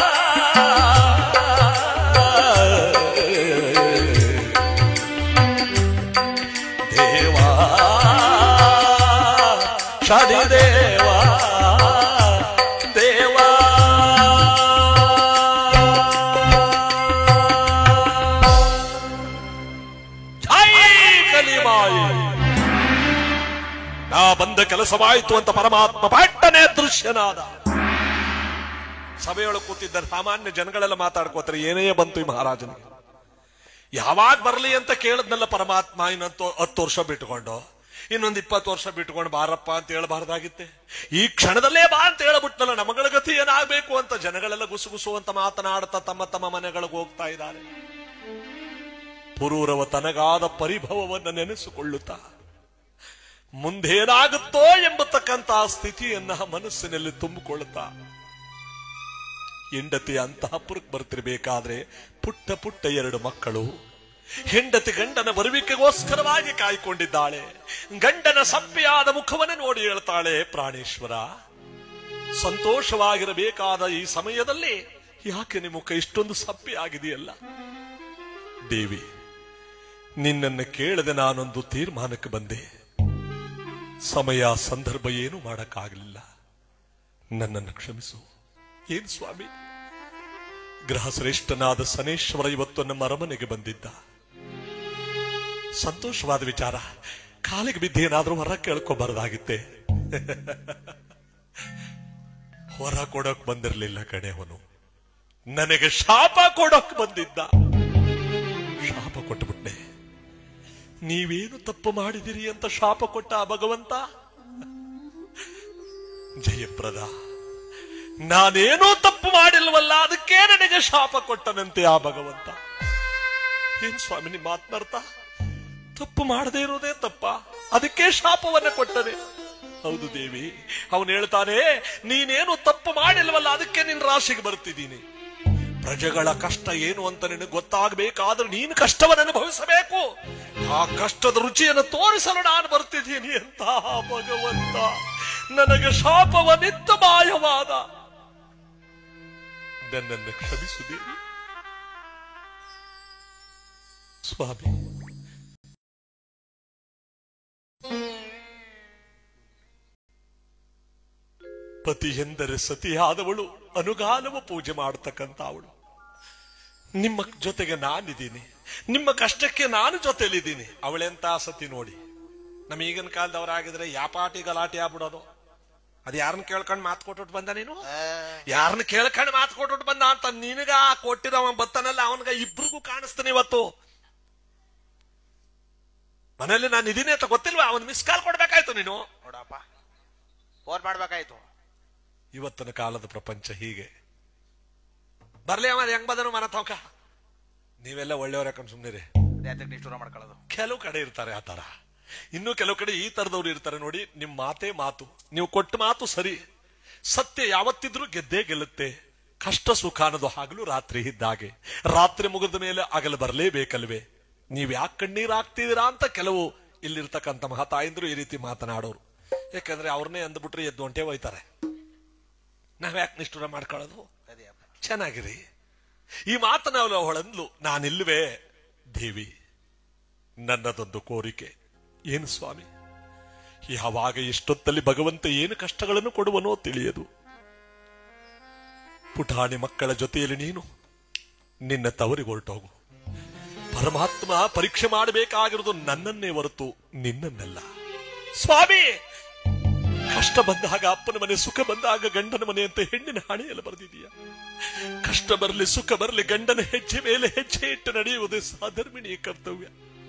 ದೇವಾ ಶನಿ ದೇವಾ ದೇವಾ ಜೈ ಕಲಿಮಾಯಿ ನಾ ಬಂದ ಕೆಲಸವಾಯಿತು ಅಂತ ಪರಮಾತ್ಮ ಪಟ್ಟನೆ ದೃಶ್ಯನಾದ ಸಭೆಯೊಳಗೆ ಕೂತಿದ್ದ ಸಾಮಾನ್ಯ ಜನಗಳೆಲ್ಲ ಮಾತಾಡ್ಕೋತಾರೆ ಏನೇ ಬಂತು ಈ ಮಹಾರಾಜನಿಗೆ ಯಾವಾಗ ಬರಲಿ ಅಂತ ಕೇಳದ್ನಲ್ಲ ಪರಮಾತ್ಮ ಇನ್ನೊಂದು ಹತ್ತು ವರ್ಷ ಬಿಟ್ಕೊಂಡು ಇನ್ನೊಂದು ಇಪ್ಪತ್ತು ವರ್ಷ ಬಿಟ್ಕೊಂಡು ಬಾರಪ್ಪ ಅಂತ ಹೇಳಬಾರ್ದಾಗಿತ್ತೆ ಈ ಕ್ಷಣದಲ್ಲೇ ಬಾ ಅಂತ ಹೇಳ್ಬಿಟ್ನಲ್ಲ ನಮಗಳ ಗತಿ ಏನಾಗಬೇಕು ಅಂತ ಜನಗಳೆಲ್ಲ ಗುಸುಗುಸು ಅಂತ ಮಾತನಾಡ್ತಾ ತಮ್ಮ ತಮ್ಮ ಮನೆಗಳಿಗೆ ಹೋಗ್ತಾ ಇದ್ದಾರೆ ಪುರೂರವ ತನಗಾದ ಪರಿಭವವನ್ನು ನೆನೆಸಿಕೊಳ್ಳುತ್ತಾ ಮುಂದೇನಾಗುತ್ತೋ ಎಂಬತಕ್ಕಂತಹ ಸ್ಥಿತಿಯನ್ನ ಮನಸ್ಸಿನಲ್ಲಿ ತುಂಬಿಕೊಳ್ಳುತ್ತಾ ಹೆಂಡತಿ ಅಂತಃಪುರಕ್ಕೆ ಬರ್ತಿರ್ಬೇಕಾದ್ರೆ ಪುಟ್ಟ ಪುಟ್ಟ ಎರಡು ಮಕ್ಕಳು ಹೆಂಡತಿ ಗಂಡನ ಬರುವಿಕೆಗೋಸ್ಕರವಾಗಿ ಕಾಯ್ಕೊಂಡಿದ್ದಾಳೆ ಗಂಡನ ಸಪ್ಪೆಯಾದ ಮುಖವನ್ನು ನೋಡಿ ಹೇಳ್ತಾಳೆ ಪ್ರಾಣೇಶ್ವರ ಸಂತೋಷವಾಗಿರಬೇಕಾದ ಈ ಸಮಯದಲ್ಲಿ ಯಾಕೆ ನಿಮ್ಮ ಮುಖ ಇಷ್ಟೊಂದು ಸಪ್ಪೆ ಆಗಿದೆಯಲ್ಲ ದೇವಿ ನಿನ್ನನ್ನು ಕೇಳದೆ ನಾನೊಂದು ತೀರ್ಮಾನಕ್ಕೆ ಬಂದೆ ಸಮಯ ಸಂದರ್ಭ ಏನು ಮಾಡಕ್ಕಾಗಲಿಲ್ಲ ನನ್ನನ್ನು ಕ್ಷಮಿಸು ಏನ್ ಸ್ವಾಮಿ ಗೃಹ ಶ್ರೇಷ್ಠನಾದ ಸನೇಶ್ವರ ಇವತ್ತು ನಮ್ಮ ಅರಮನೆಗೆ ಬಂದಿದ್ದ ಸಂತೋಷವಾದ ವಿಚಾರ ಕಾಲಿಗೆ ಬಿದ್ದೇನಾದ್ರೂ ಹೊರ ಕೇಳ್ಕೊಬಾರದಾಗಿತ್ತೆ ಹೊರ ಕೊಡೋಕ್ ಬಂದಿರಲಿಲ್ಲ ಕಣೆ ಅವನು ನನಗೆ ಶಾಪ ಕೊಡೋಕ್ ಬಂದಿದ್ದ ಶಾಪ ಕೊಟ್ಟುಬಿಟ್ಟೆ ನೀವೇನು ತಪ್ಪು ಮಾಡಿದಿರಿ ಅಂತ ಶಾಪ ಕೊಟ್ಟ ಆ ಭಗವಂತ ಜಯಪ್ರದ ನಾನೇನೂ ತಪ್ಪು ಮಾಡಿಲ್ವಲ್ಲ ಅದಕ್ಕೆ ನನಗೆ ಶಾಪ ಕೊಟ್ಟನಂತೆ ಆ ಭಗವಂತ ಏನ್ ಸ್ವಾಮಿ ನಿಮ್ಮ ಮಾತನಾಡ್ತ ತಪ್ಪು ಮಾಡದೇ ಇರೋದೇ ತಪ್ಪ ಅದಕ್ಕೆ ಶಾಪವನ್ನ ಕೊಟ್ಟನೆ ಹೌದು ದೇವಿ ಅವನು ಹೇಳ್ತಾನೆ ನೀನೇನು ತಪ್ಪು ಮಾಡಿಲ್ವಲ್ಲ ಅದಕ್ಕೆ ನಿನ್ ರಾಶಿಗೆ ಬರ್ತಿದ್ದೀನಿ ಪ್ರಜೆಗಳ ಕಷ್ಟ ಏನು ಅಂತ ನಿನಗೆ ಗೊತ್ತಾಗಬೇಕಾದ್ರೆ ನೀನು ಕಷ್ಟವನ್ನು ಅನುಭವಿಸಬೇಕು ಆ ಕಷ್ಟದ ರುಚಿಯನ್ನು ತೋರಿಸಲು ನಾನು ಬರ್ತಿದ್ದೀನಿ ಅಂತ ಭಗವಂತ ನನಗೆ ಶಾಪವನಿತ್ತ ಮಾಯವಾದ ನನ್ನನ್ನು ಕ್ಷಮಿಸು ದೇವಿ ಸ್ವಾಮಿ ಪತಿ ಎಂದರೆ ಸತಿಯಾದವಳು ಅನುಗಾಲವ ಪೂಜೆ ಮಾಡತಕ್ಕಂತ ಅವಳು ನಿಮ್ಮ ಜೊತೆಗೆ ನಾನಿದ್ದೀನಿ ನಿಮ್ಮ ಕಷ್ಟಕ್ಕೆ ನಾನು ಜೊತೆಲಿದ್ದೀನಿ ಅವಳೆಂತ ಸತಿ ನೋಡಿ ನಮ್ಮ ಈಗಿನ ಕಾಲದವರಾಗಿದ್ರೆ ಯಾಪಾಟಿ ಗಲಾಟೆ ಆಗ್ಬಿಡೋದು ಅದ್ ಯಾರನ್ನ ಕೇಳ್ಕೊಂಡು ಮಾತು ಕೊಟ್ಬಿಟ್ಟು ಬಂದ ನೀನು ಯಾರನ್ನ ಕೇಳ್ಕೊಂಡು ಮಾತು ಕೊಟ್ಬಿಟ್ಟು ಬಂದ ಅಂತ ನಿನಗ ಕೊಟ್ಟಿದವ ಬತ್ತನಲ್ಲ ಅವನ್ಗ ಇಬ್ರಿಗೂ ಕಾಣಿಸ್ತಾನೆ ಇವತ್ತು ಮನೇಲಿ ನಾನು ಇದೀನಿ ಅಂತ ಗೊತ್ತಿಲ್ವಾ ಅವನ್ ಮಿಸ್ ಕಾಲ್ ಕೊಡ್ಬೇಕಾಯ್ತು ನೀನು
ನೋಡಪ್ಪ ಫೋನ್ ಮಾಡ್ಬೇಕಾಯ್ತು
ಇವತ್ತಿನ ಕಾಲದ ಪ್ರಪಂಚ ಹೀಗೆ ಬರ್ಲಿ ಅವ ಹೆಂಗ್ ಬದನು ಮನ ತೋಕ ನೀವೆಲ್ಲ ಒಳ್ಳೆಯವ್ರ ಯಾಕಂಡ್ ಸುಮ್ನಿರಿ
ಯಾತಕ್ಕೆ ನಿಷ್ಠೂರ ಮಾಡ್ಕೊಳ್ಳೋದು
ಕೆಲವು ಕಡೆ ಇರ್ತಾರೆ ಆ ತರ ಇನ್ನು ಕೆಲವು ಕಡೆ ಈ ತರದವ್ರು ಇರ್ತಾರೆ ನೋಡಿ ನಿಮ್ ಮಾತೇ ಮಾತು ನೀವು ಕೊಟ್ಟ ಮಾತು ಸರಿ ಸತ್ಯ ಯಾವತ್ತಿದ್ರೂ ಗೆದ್ದೇ ಗೆಲ್ಲುತ್ತೆ ಕಷ್ಟ ಸುಖ ಅನ್ನೋದು ಹಗಲು ರಾತ್ರಿ ಇದ್ದಾಗೆ ರಾತ್ರಿ ಮುಗಿದ ಮೇಲೆ ಆಗಲು ಬರಲೇಬೇಕಲ್ವೇ ನೀವ್ ಯಾಕೆ ಕಣ್ಣೀರ್ ಹಾಕ್ತಿದ್ದೀರಾ ಅಂತ ಕೆಲವು ಇಲ್ಲಿರ್ತಕ್ಕಂಥ ಮಹಾತಾಯಿಂದ್ರು ಈ ರೀತಿ ಮಾತನಾಡೋರು ಯಾಕಂದ್ರೆ ಅವ್ರನ್ನೇ ಅಂದ್ಬಿಟ್ರೆ ಎದ್ದು ಒಂಟೆ ಹೋಯ್ತಾರೆ ನಾವ್ ಯಾಕೆ ನಿಷ್ಠುರ ಮಾಡ್ಕೊಳ್ಳೋದು
ಅದೇ ಅಪ್ಪ
ಚೆನ್ನಾಗಿರಿ ಈ ಮಾತನ್ನ ಹೊಳಂದ್ಲು ನಾನಿಲ್ವೇ ದೇವಿ ನನ್ನದೊಂದು ಕೋರಿಕೆ ಏನು ಸ್ವಾಮಿ ಯಾವಾಗ ಎಷ್ಟೊತ್ತಲ್ಲಿ ಭಗವಂತ ಏನು ಕಷ್ಟಗಳನ್ನು ಕೊಡುವನೋ ತಿಳಿಯದು ಪುಟಾಣಿ ಮಕ್ಕಳ ಜೊತೆಯಲ್ಲಿ ನೀನು ನಿನ್ನ ತವರಿಗೆ ಹೊರಟೋಗು ಪರಮಾತ್ಮ ಪರೀಕ್ಷೆ ಮಾಡಬೇಕಾಗಿರೋದು ನನ್ನನ್ನೇ ಹೊರತು ನಿನ್ನನ್ನೆಲ್ಲ ಸ್ವಾಮಿ ಕಷ್ಟ ಬಂದಾಗ ಅಪ್ಪನ ಮನೆ ಸುಖ ಬಂದಾಗ ಗಂಡನ ಮನೆ ಅಂತ ಹೆಣ್ಣಿನ ಹಣೆಯಲ್ಲಿ ಬರೆದಿದೀಯ ಕಷ್ಟ ಬರಲಿ ಸುಖ ಬರಲಿ ಗಂಡನ ಹೆಜ್ಜೆ ಮೇಲೆ ಹೆಜ್ಜೆ ಇಟ್ಟು ನಡೆಯುವುದೇ ಸಾಧರ್ಮಿಣಿಯ ಕರ್ತವ್ಯ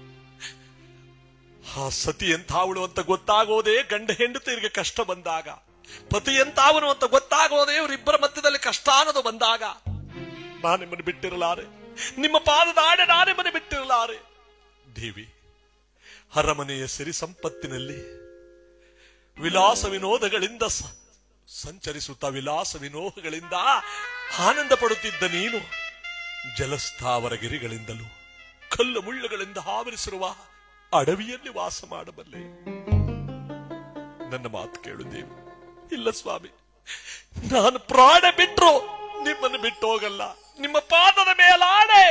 ಆ ಸತಿ ಎಂತಾವಳು ಅಂತ ಗೊತ್ತಾಗೋದೇ ಗಂಡ ಹೆಂಡತಿಯರಿಗೆ ಕಷ್ಟ ಬಂದಾಗ ಪತಿ ಎಂತಾವನು ಅಂತ ಗೊತ್ತಾಗೋದೇ ಇವರಿಬ್ಬರ ಮಧ್ಯದಲ್ಲಿ ಕಷ್ಟ ಅನ್ನೋದು ಬಂದಾಗ ನಾನು ನಿಮ್ಮನ್ನು ಬಿಟ್ಟಿರಲಾರೆ ನಿಮ್ಮ ಪಾದದ ಆಡೆ ನಾನು ನಿಮ್ಮನ್ನು ಬಿಟ್ಟಿರಲಾರೆ ದೇವಿ ಅರಮನೆಯ ಸಿರಿ ಸಂಪತ್ತಿನಲ್ಲಿ ವಿಲಾಸ ವಿನೋದಗಳಿಂದ ಸ- ಸಂಚರಿಸುತ್ತಾ ವಿಲಾಸ ವಿನೋದಗಳಿಂದ ಆನಂದ ಪಡುತ್ತಿದ್ದ ನೀನು ಜಲಸ್ಥಾವರ ಗಿರಿಗಳಿಂದಲೂ ಕಲ್ಲು ಮುಳ್ಳುಗಳಿಂದ ಆವರಿಸಿರುವ ಅಡವಿಯಲ್ಲಿ ವಾಸ ಮಾಡಬಲ್ಲೆ ನನ್ನ ಮಾತು ಕೇಳು ದೇವಿ ಇಲ್ಲ ಸ್ವಾಮಿ ನಾನು ಪ್ರಾಣ ಬಿಟ್ರು ನಿಮ್ಮನ್ನು ಬಿಟ್ಟು ಹೋಗಲ್ಲ ನಿಮ್ಮ ಪಾದದ ಮೇಲಾಡೆ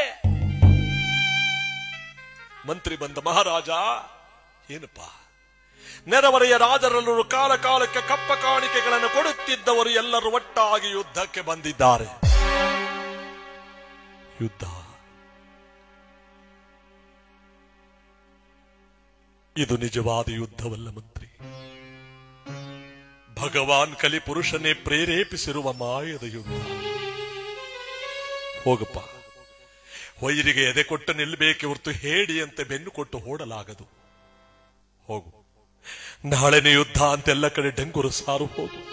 ಮಂತ್ರಿ ಬಂದ ಮಹಾರಾಜ ಏನಪ್ಪಾ ನೆರೆಹೊರೆಯ ರಾಜರಲ್ಲೂ ಕಾಲ ಕಾಲಕ್ಕೆ ಕಪ್ಪ ಕಾಣಿಕೆಗಳನ್ನು ಕೊಡುತ್ತಿದ್ದವರು ಎಲ್ಲರೂ ಒಟ್ಟಾಗಿ ಯುದ್ಧಕ್ಕೆ ಬಂದಿದ್ದಾರೆ ಯುದ್ಧ ಇದು ನಿಜವಾದ ಯುದ್ಧವಲ್ಲ ಮಂತ್ರಿ ಭಗವಾನ್ ಕಲಿಪುರುಷನೇ ಪ್ರೇರೇಪಿಸಿರುವ ಮಾಯದ ಯುದ್ಧ ಹೋಗಪ್ಪ ವೈರಿಗೆ ಎದೆ ಕೊಟ್ಟು ನಿಲ್ಲಬೇಕೆ ಹೊರತು ಹೇಡಿ ಅಂತ ಬೆನ್ನು ಕೊಟ್ಟು ಓಡಲಾಗದು ಹೋಗು ನಾಳೆನೇ ಯುದ್ಧ ಅಂತೆಲ್ಲ ಕಡೆ ಡಂಗುರು ಸಾರು ಹೋಗು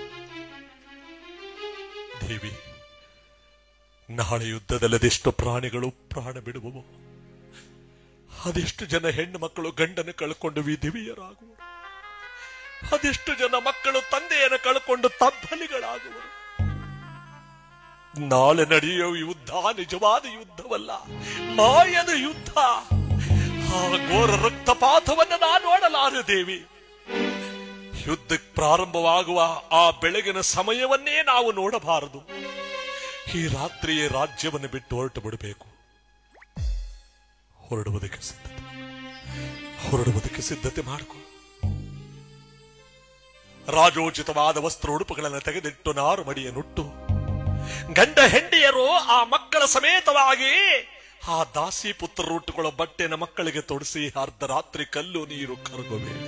ದೇವಿ ನಾಳೆ ಯುದ್ಧದಲ್ಲಿ ಅದೆಷ್ಟು ಪ್ರಾಣಿಗಳು ಪ್ರಾಣ ಬಿಡುವವು ಅದೆಷ್ಟು ಜನ ಹೆಣ್ಣು ಮಕ್ಕಳು ಗಂಡನ ಕಳ್ಕೊಂಡು ವಿಧಿವಿಯರಾಗುವರು ಅದೆಷ್ಟು ಜನ ಮಕ್ಕಳು ತಂದೆಯನ್ನು ಕಳ್ಕೊಂಡು ತಬ್ಬಲಿಗಳಾಗುವರು ನಾಳೆ ನಡೆಯುವ ಯುದ್ಧ ನಿಜವಾದ ಯುದ್ಧವಲ್ಲ ಮಾಯದ ಯುದ್ಧ ಆ ಘೋರ ರಕ್ತಪಾತವನ್ನು ನಾನು ನೋಡಲಾರೆ ದೇವಿ ಯುದ್ಧ ಪ್ರಾರಂಭವಾಗುವ ಆ ಬೆಳಗಿನ ಸಮಯವನ್ನೇ ನಾವು ನೋಡಬಾರದು ಈ ರಾತ್ರಿಯೇ ರಾಜ್ಯವನ್ನು ಬಿಟ್ಟು ಹೊರಟು ಬಿಡಬೇಕು ಹೊರಡುವುದಕ್ಕೆ ಸಿದ್ಧತೆ ಹೊರಡುವುದಕ್ಕೆ ಸಿದ್ಧತೆ ಮಾಡಿಕೊ ರಾಜೋಚಿತವಾದ ವಸ್ತ್ರ ಉಡುಪುಗಳನ್ನು ತೆಗೆದಿಟ್ಟು ನಾರು ಮಡಿಯ ನುಟ್ಟು ಗಂಡ ಹೆಂಡಿಯರು ಆ ಮಕ್ಕಳ ಸಮೇತವಾಗಿ ಆ ದಾಸಿ ಪುತ್ರರು ಉಟ್ಟುಕೊಳ್ಳೋ ಬಟ್ಟೆನ ಮಕ್ಕಳಿಗೆ ತೊಡಿಸಿ ಅರ್ಧರಾತ್ರಿ ಕಲ್ಲು ನೀರು ಕರಗುವೆ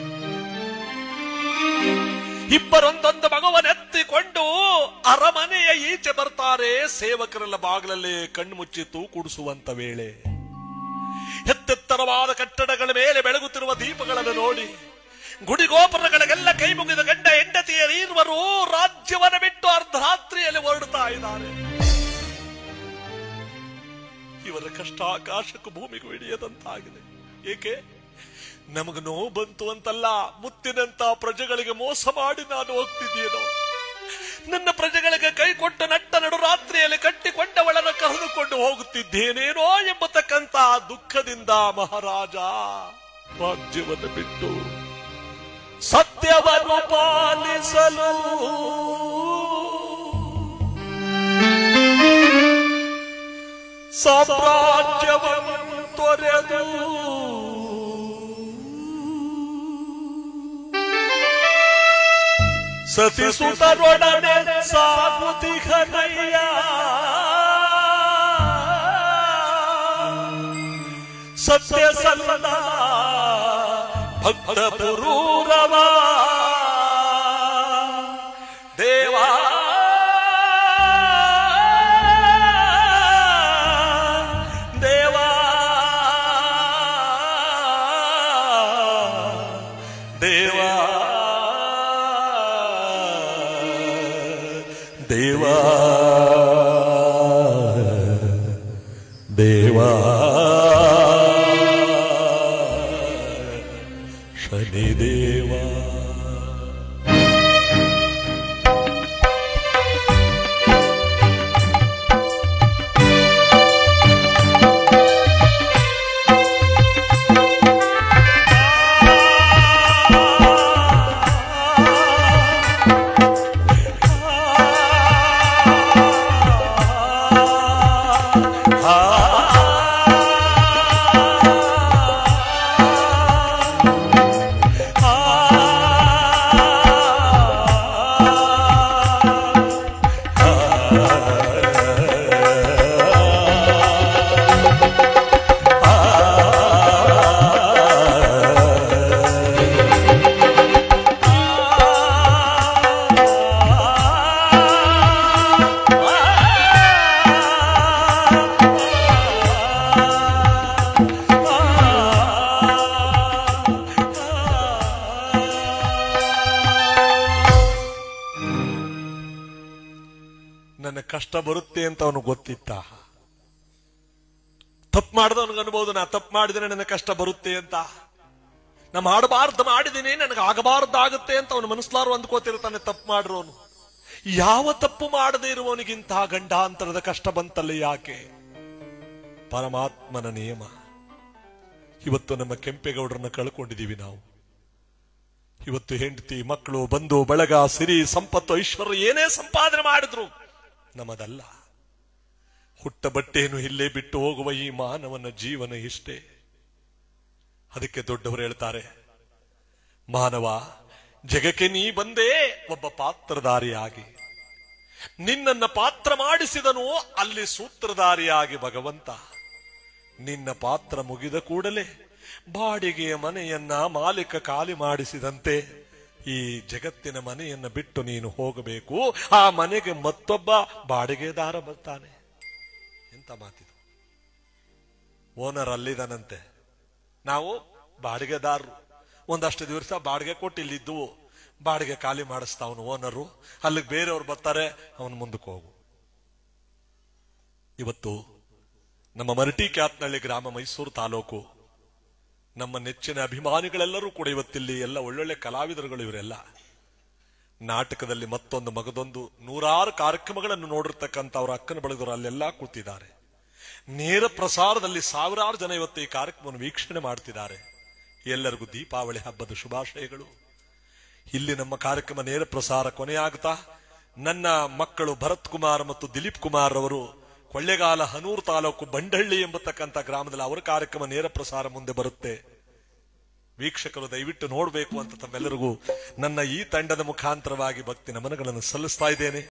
ಇಬ್ಬರೊಂದೊಂದು ಮಗುವನ್ನೆತ್ತಿಕೊಂಡು ಅರಮನೆಯ ಈಚೆ ಬರ್ತಾರೆ ಸೇವಕರೆಲ್ಲ ಬಾಗಿಲಲ್ಲಿ ಕಣ್ಣು ಮುಚ್ಚಿ ತೂಕುಡಿಸುವಂತ ವೇಳೆ ಎತ್ತೆತ್ತರವಾದ ಕಟ್ಟಡಗಳ ಮೇಲೆ ಬೆಳಗುತ್ತಿರುವ ದೀಪಗಳನ್ನು ನೋಡಿ ಗುಡಿಗೋಪುರಗಳಿಗೆಲ್ಲ ಕೈ ಮುಗಿದ ಗಂಡ ಹೆಂಡತಿಯರಿರುವರು ರಾಜ್ಯವನ್ನು ಬಿಟ್ಟು ಅರ್ಧರಾತ್ರಿಯಲ್ಲಿ ಹೊರಡುತ್ತಾ ಇದ್ದಾರೆ ಇವರ ಕಷ್ಟ ಆಕಾಶಕ್ಕೂ ಭೂಮಿಗೂ ಹಿಡಿಯದಂತಾಗಿದೆ ಏಕೆ ನಮಗೆ ನೋವು ಬಂತು ಅಂತಲ್ಲ ಮುತ್ತಿನಂತ ಪ್ರಜೆಗಳಿಗೆ ಮೋಸ ಮಾಡಿ ನಾನು ಹೋಗ್ತಿದ್ದೀನೋ ನನ್ನ ಪ್ರಜೆಗಳಿಗೆ ಕೈ ಕೊಟ್ಟು ನಟ್ಟ ನಡು ರಾತ್ರಿಯಲ್ಲಿ ಕಟ್ಟಿಕೊಂಡ ಕರೆದುಕೊಂಡು ಹೋಗುತ್ತಿದ್ದೇನೇನೋ ಎಂಬತಕ್ಕಂತ ದುಃಖದಿಂದ ಮಹಾರಾಜ ರಾಜ್ಯವನ್ನು ಬಿಟ್ಟು ಸತ್ಯವನ್ನು ಪಾಲಿಸಲು ಸಾಮ್ರಾಜ್ಯವನ್ನು ತೊರೆದು ಸತಿಸುತರೊಡನೆ ಸಾಗುತಿಹನಯ್ಯ ಸತ್ಯ ಸಲ್ಲದ ಭಕ್ತ ಪುರೂರವ ದೇವಾ ದೇವಾ ದೇವಾ ದೇವಾ ದೇವಾ ಶನಿದೇವಾ ನನ್ನ ಕಷ್ಟ ಬರುತ್ತೆ ಅಂತ ಅವನು ಗೊತ್ತಿತ್ತ ತಪ್ಪು ಮಾಡಿದವನಿಗೆ ಅನ್ಬೋದು ನಾ ತಪ್ಪು ಮಾಡಿದ್ರೆ ನನ್ನ ಕಷ್ಟ ಬರುತ್ತೆ ಅಂತ ನಾ ಮಾಡಬಾರ್ದು ಮಾಡಿದ್ದೀನಿ ನನಗೆ ಆಗಬಾರ್ದಾಗುತ್ತೆ ಅಂತ ಅವನು ಮನಸ್ಲಾರು ಅಂದ್ಕೋತಿರ್ತಾನೆ ತಪ್ಪು ಮಾಡಿರೋನು ಯಾವ ತಪ್ಪು ಮಾಡದೇ ಇರುವವನಿಗಿಂತ ಗಂಡಾಂತರದ ಕಷ್ಟ ಬಂತಲ್ಲ ಯಾಕೆ ಪರಮಾತ್ಮನ ನಿಯಮ ಇವತ್ತು ನಮ್ಮ ಕೆಂಪೇಗೌಡರನ್ನ ಕಳ್ಕೊಂಡಿದೀವಿ ನಾವು ಇವತ್ತು ಹೆಂಡತಿ ಮಕ್ಕಳು ಬಂಧು ಬಳಗ ಸಿರಿ ಸಂಪತ್ತು ಐಶ್ವರ್ಯ ಏನೇ ಸಂಪಾದನೆ ಮಾಡಿದ್ರು ನಮ್ಮದಲ್ಲ ಹುಟ್ಟ ಬಟ್ಟೆಯನ್ನು ಇಲ್ಲೇ ಬಿಟ್ಟು ಹೋಗುವ ಈ ಮಾನವನ ಜೀವನ ಇಷ್ಟೇ ಅದಕ್ಕೆ ದೊಡ್ಡವರು ಹೇಳ್ತಾರೆ ಮಾನವ ಜಗಕ್ಕೆ ನೀ ಬಂದೇ ಒಬ್ಬ ಪಾತ್ರಧಾರಿಯಾಗಿ ನಿನ್ನನ್ನ ಪಾತ್ರ ಮಾಡಿಸಿದನು ಅಲ್ಲಿ ಸೂತ್ರಧಾರಿಯಾಗಿ ಭಗವಂತ ನಿನ್ನ ಪಾತ್ರ ಮುಗಿದ ಕೂಡಲೇ ಬಾಡಿಗೆಯ ಮನೆಯನ್ನ ಮಾಲೀಕ ಖಾಲಿ ಮಾಡಿಸಿದಂತೆ ಈ ಜಗತ್ತಿನ ಮನೆಯನ್ನ ಬಿಟ್ಟು ನೀನು ಹೋಗಬೇಕು ಆ ಮನೆಗೆ ಮತ್ತೊಬ್ಬ ಬಾಡಿಗೆದಾರ ಬರ್ತಾನೆ ಎಂತ ಮಾತಿದು ಓನರ್ ಅಲ್ಲಿದಾನಂತೆ ನಾವು ಬಾಡಿಗೆದಾರರು ಒಂದಷ್ಟು ದಿವಸ ಬಾಡಿಗೆ ಕೊಟ್ಟು ಇಲ್ಲಿದ್ದು ಬಾಡಿಗೆ ಖಾಲಿ ಮಾಡಿಸ್ತಾವನು ಓನರು ಅಲ್ಲಿಗೆ ಬೇರೆಯವ್ರು ಬರ್ತಾರೆ ಅವನು ಮುಂದಕ್ಕೆ ಹೋಗು ಇವತ್ತು ನಮ್ಮ ಮರಟಿ ಕ್ಯಾತ್ನಳ್ಳಿ ಗ್ರಾಮ ಮೈಸೂರು ತಾಲೂಕು ನಮ್ಮ ನೆಚ್ಚಿನ ಅಭಿಮಾನಿಗಳೆಲ್ಲರೂ ಕೂಡ ಇವತ್ತಿಲ್ಲಿ ಎಲ್ಲ ಒಳ್ಳೊಳ್ಳೆ ಕಲಾವಿದರುಗಳು ಇವರೆಲ್ಲ ನಾಟಕದಲ್ಲಿ ಮತ್ತೊಂದು ಮಗದೊಂದು ನೂರಾರು ಕಾರ್ಯಕ್ರಮಗಳನ್ನು ನೋಡಿರ್ತಕ್ಕಂಥ ಅವರ ಅಕ್ಕನ ಬಳಗರು ಅಲ್ಲೆಲ್ಲ ಕೂತಿದ್ದಾರೆ ನೇರ ಪ್ರಸಾರದಲ್ಲಿ ಸಾವಿರಾರು ಜನ ಇವತ್ತು ಈ ಕಾರ್ಯಕ್ರಮವನ್ನು ವೀಕ್ಷಣೆ ಮಾಡ್ತಿದ್ದಾರೆ ಎಲ್ಲರಿಗೂ ದೀಪಾವಳಿ ಹಬ್ಬದ ಶುಭಾಶಯಗಳು ಇಲ್ಲಿ ನಮ್ಮ ಕಾರ್ಯಕ್ರಮ ನೇರ ಪ್ರಸಾರ ಕೊನೆಯಾಗುತ್ತಾ ನನ್ನ ಮಕ್ಕಳು ಭರತ್ ಕುಮಾರ್ ಮತ್ತು ದಿಲೀಪ್ ಕುಮಾರ್ ಅವರು ಕೊಳ್ಳೆಗಾಲ ಹನೂರು ತಾಲೂಕು ಬಂಡಳ್ಳಿ ಎಂಬತಕ್ಕಂಥ ಗ್ರಾಮದಲ್ಲಿ ಅವರ ಕಾರ್ಯಕ್ರಮ ನೇರ ಪ್ರಸಾರ ಮುಂದೆ ಬರುತ್ತೆ ವೀಕ್ಷಕರು ದಯವಿಟ್ಟು ನೋಡಬೇಕು ಅಂತ ತಮ್ಮೆಲ್ಲರಿಗೂ ನನ್ನ ಈ ತಂಡದ ಮುಖಾಂತರವಾಗಿ ಭಕ್ತಿ ನಮನಗಳನ್ನು ಸಲ್ಲಿಸ್ತಾ ಇದ್ದೇನೆ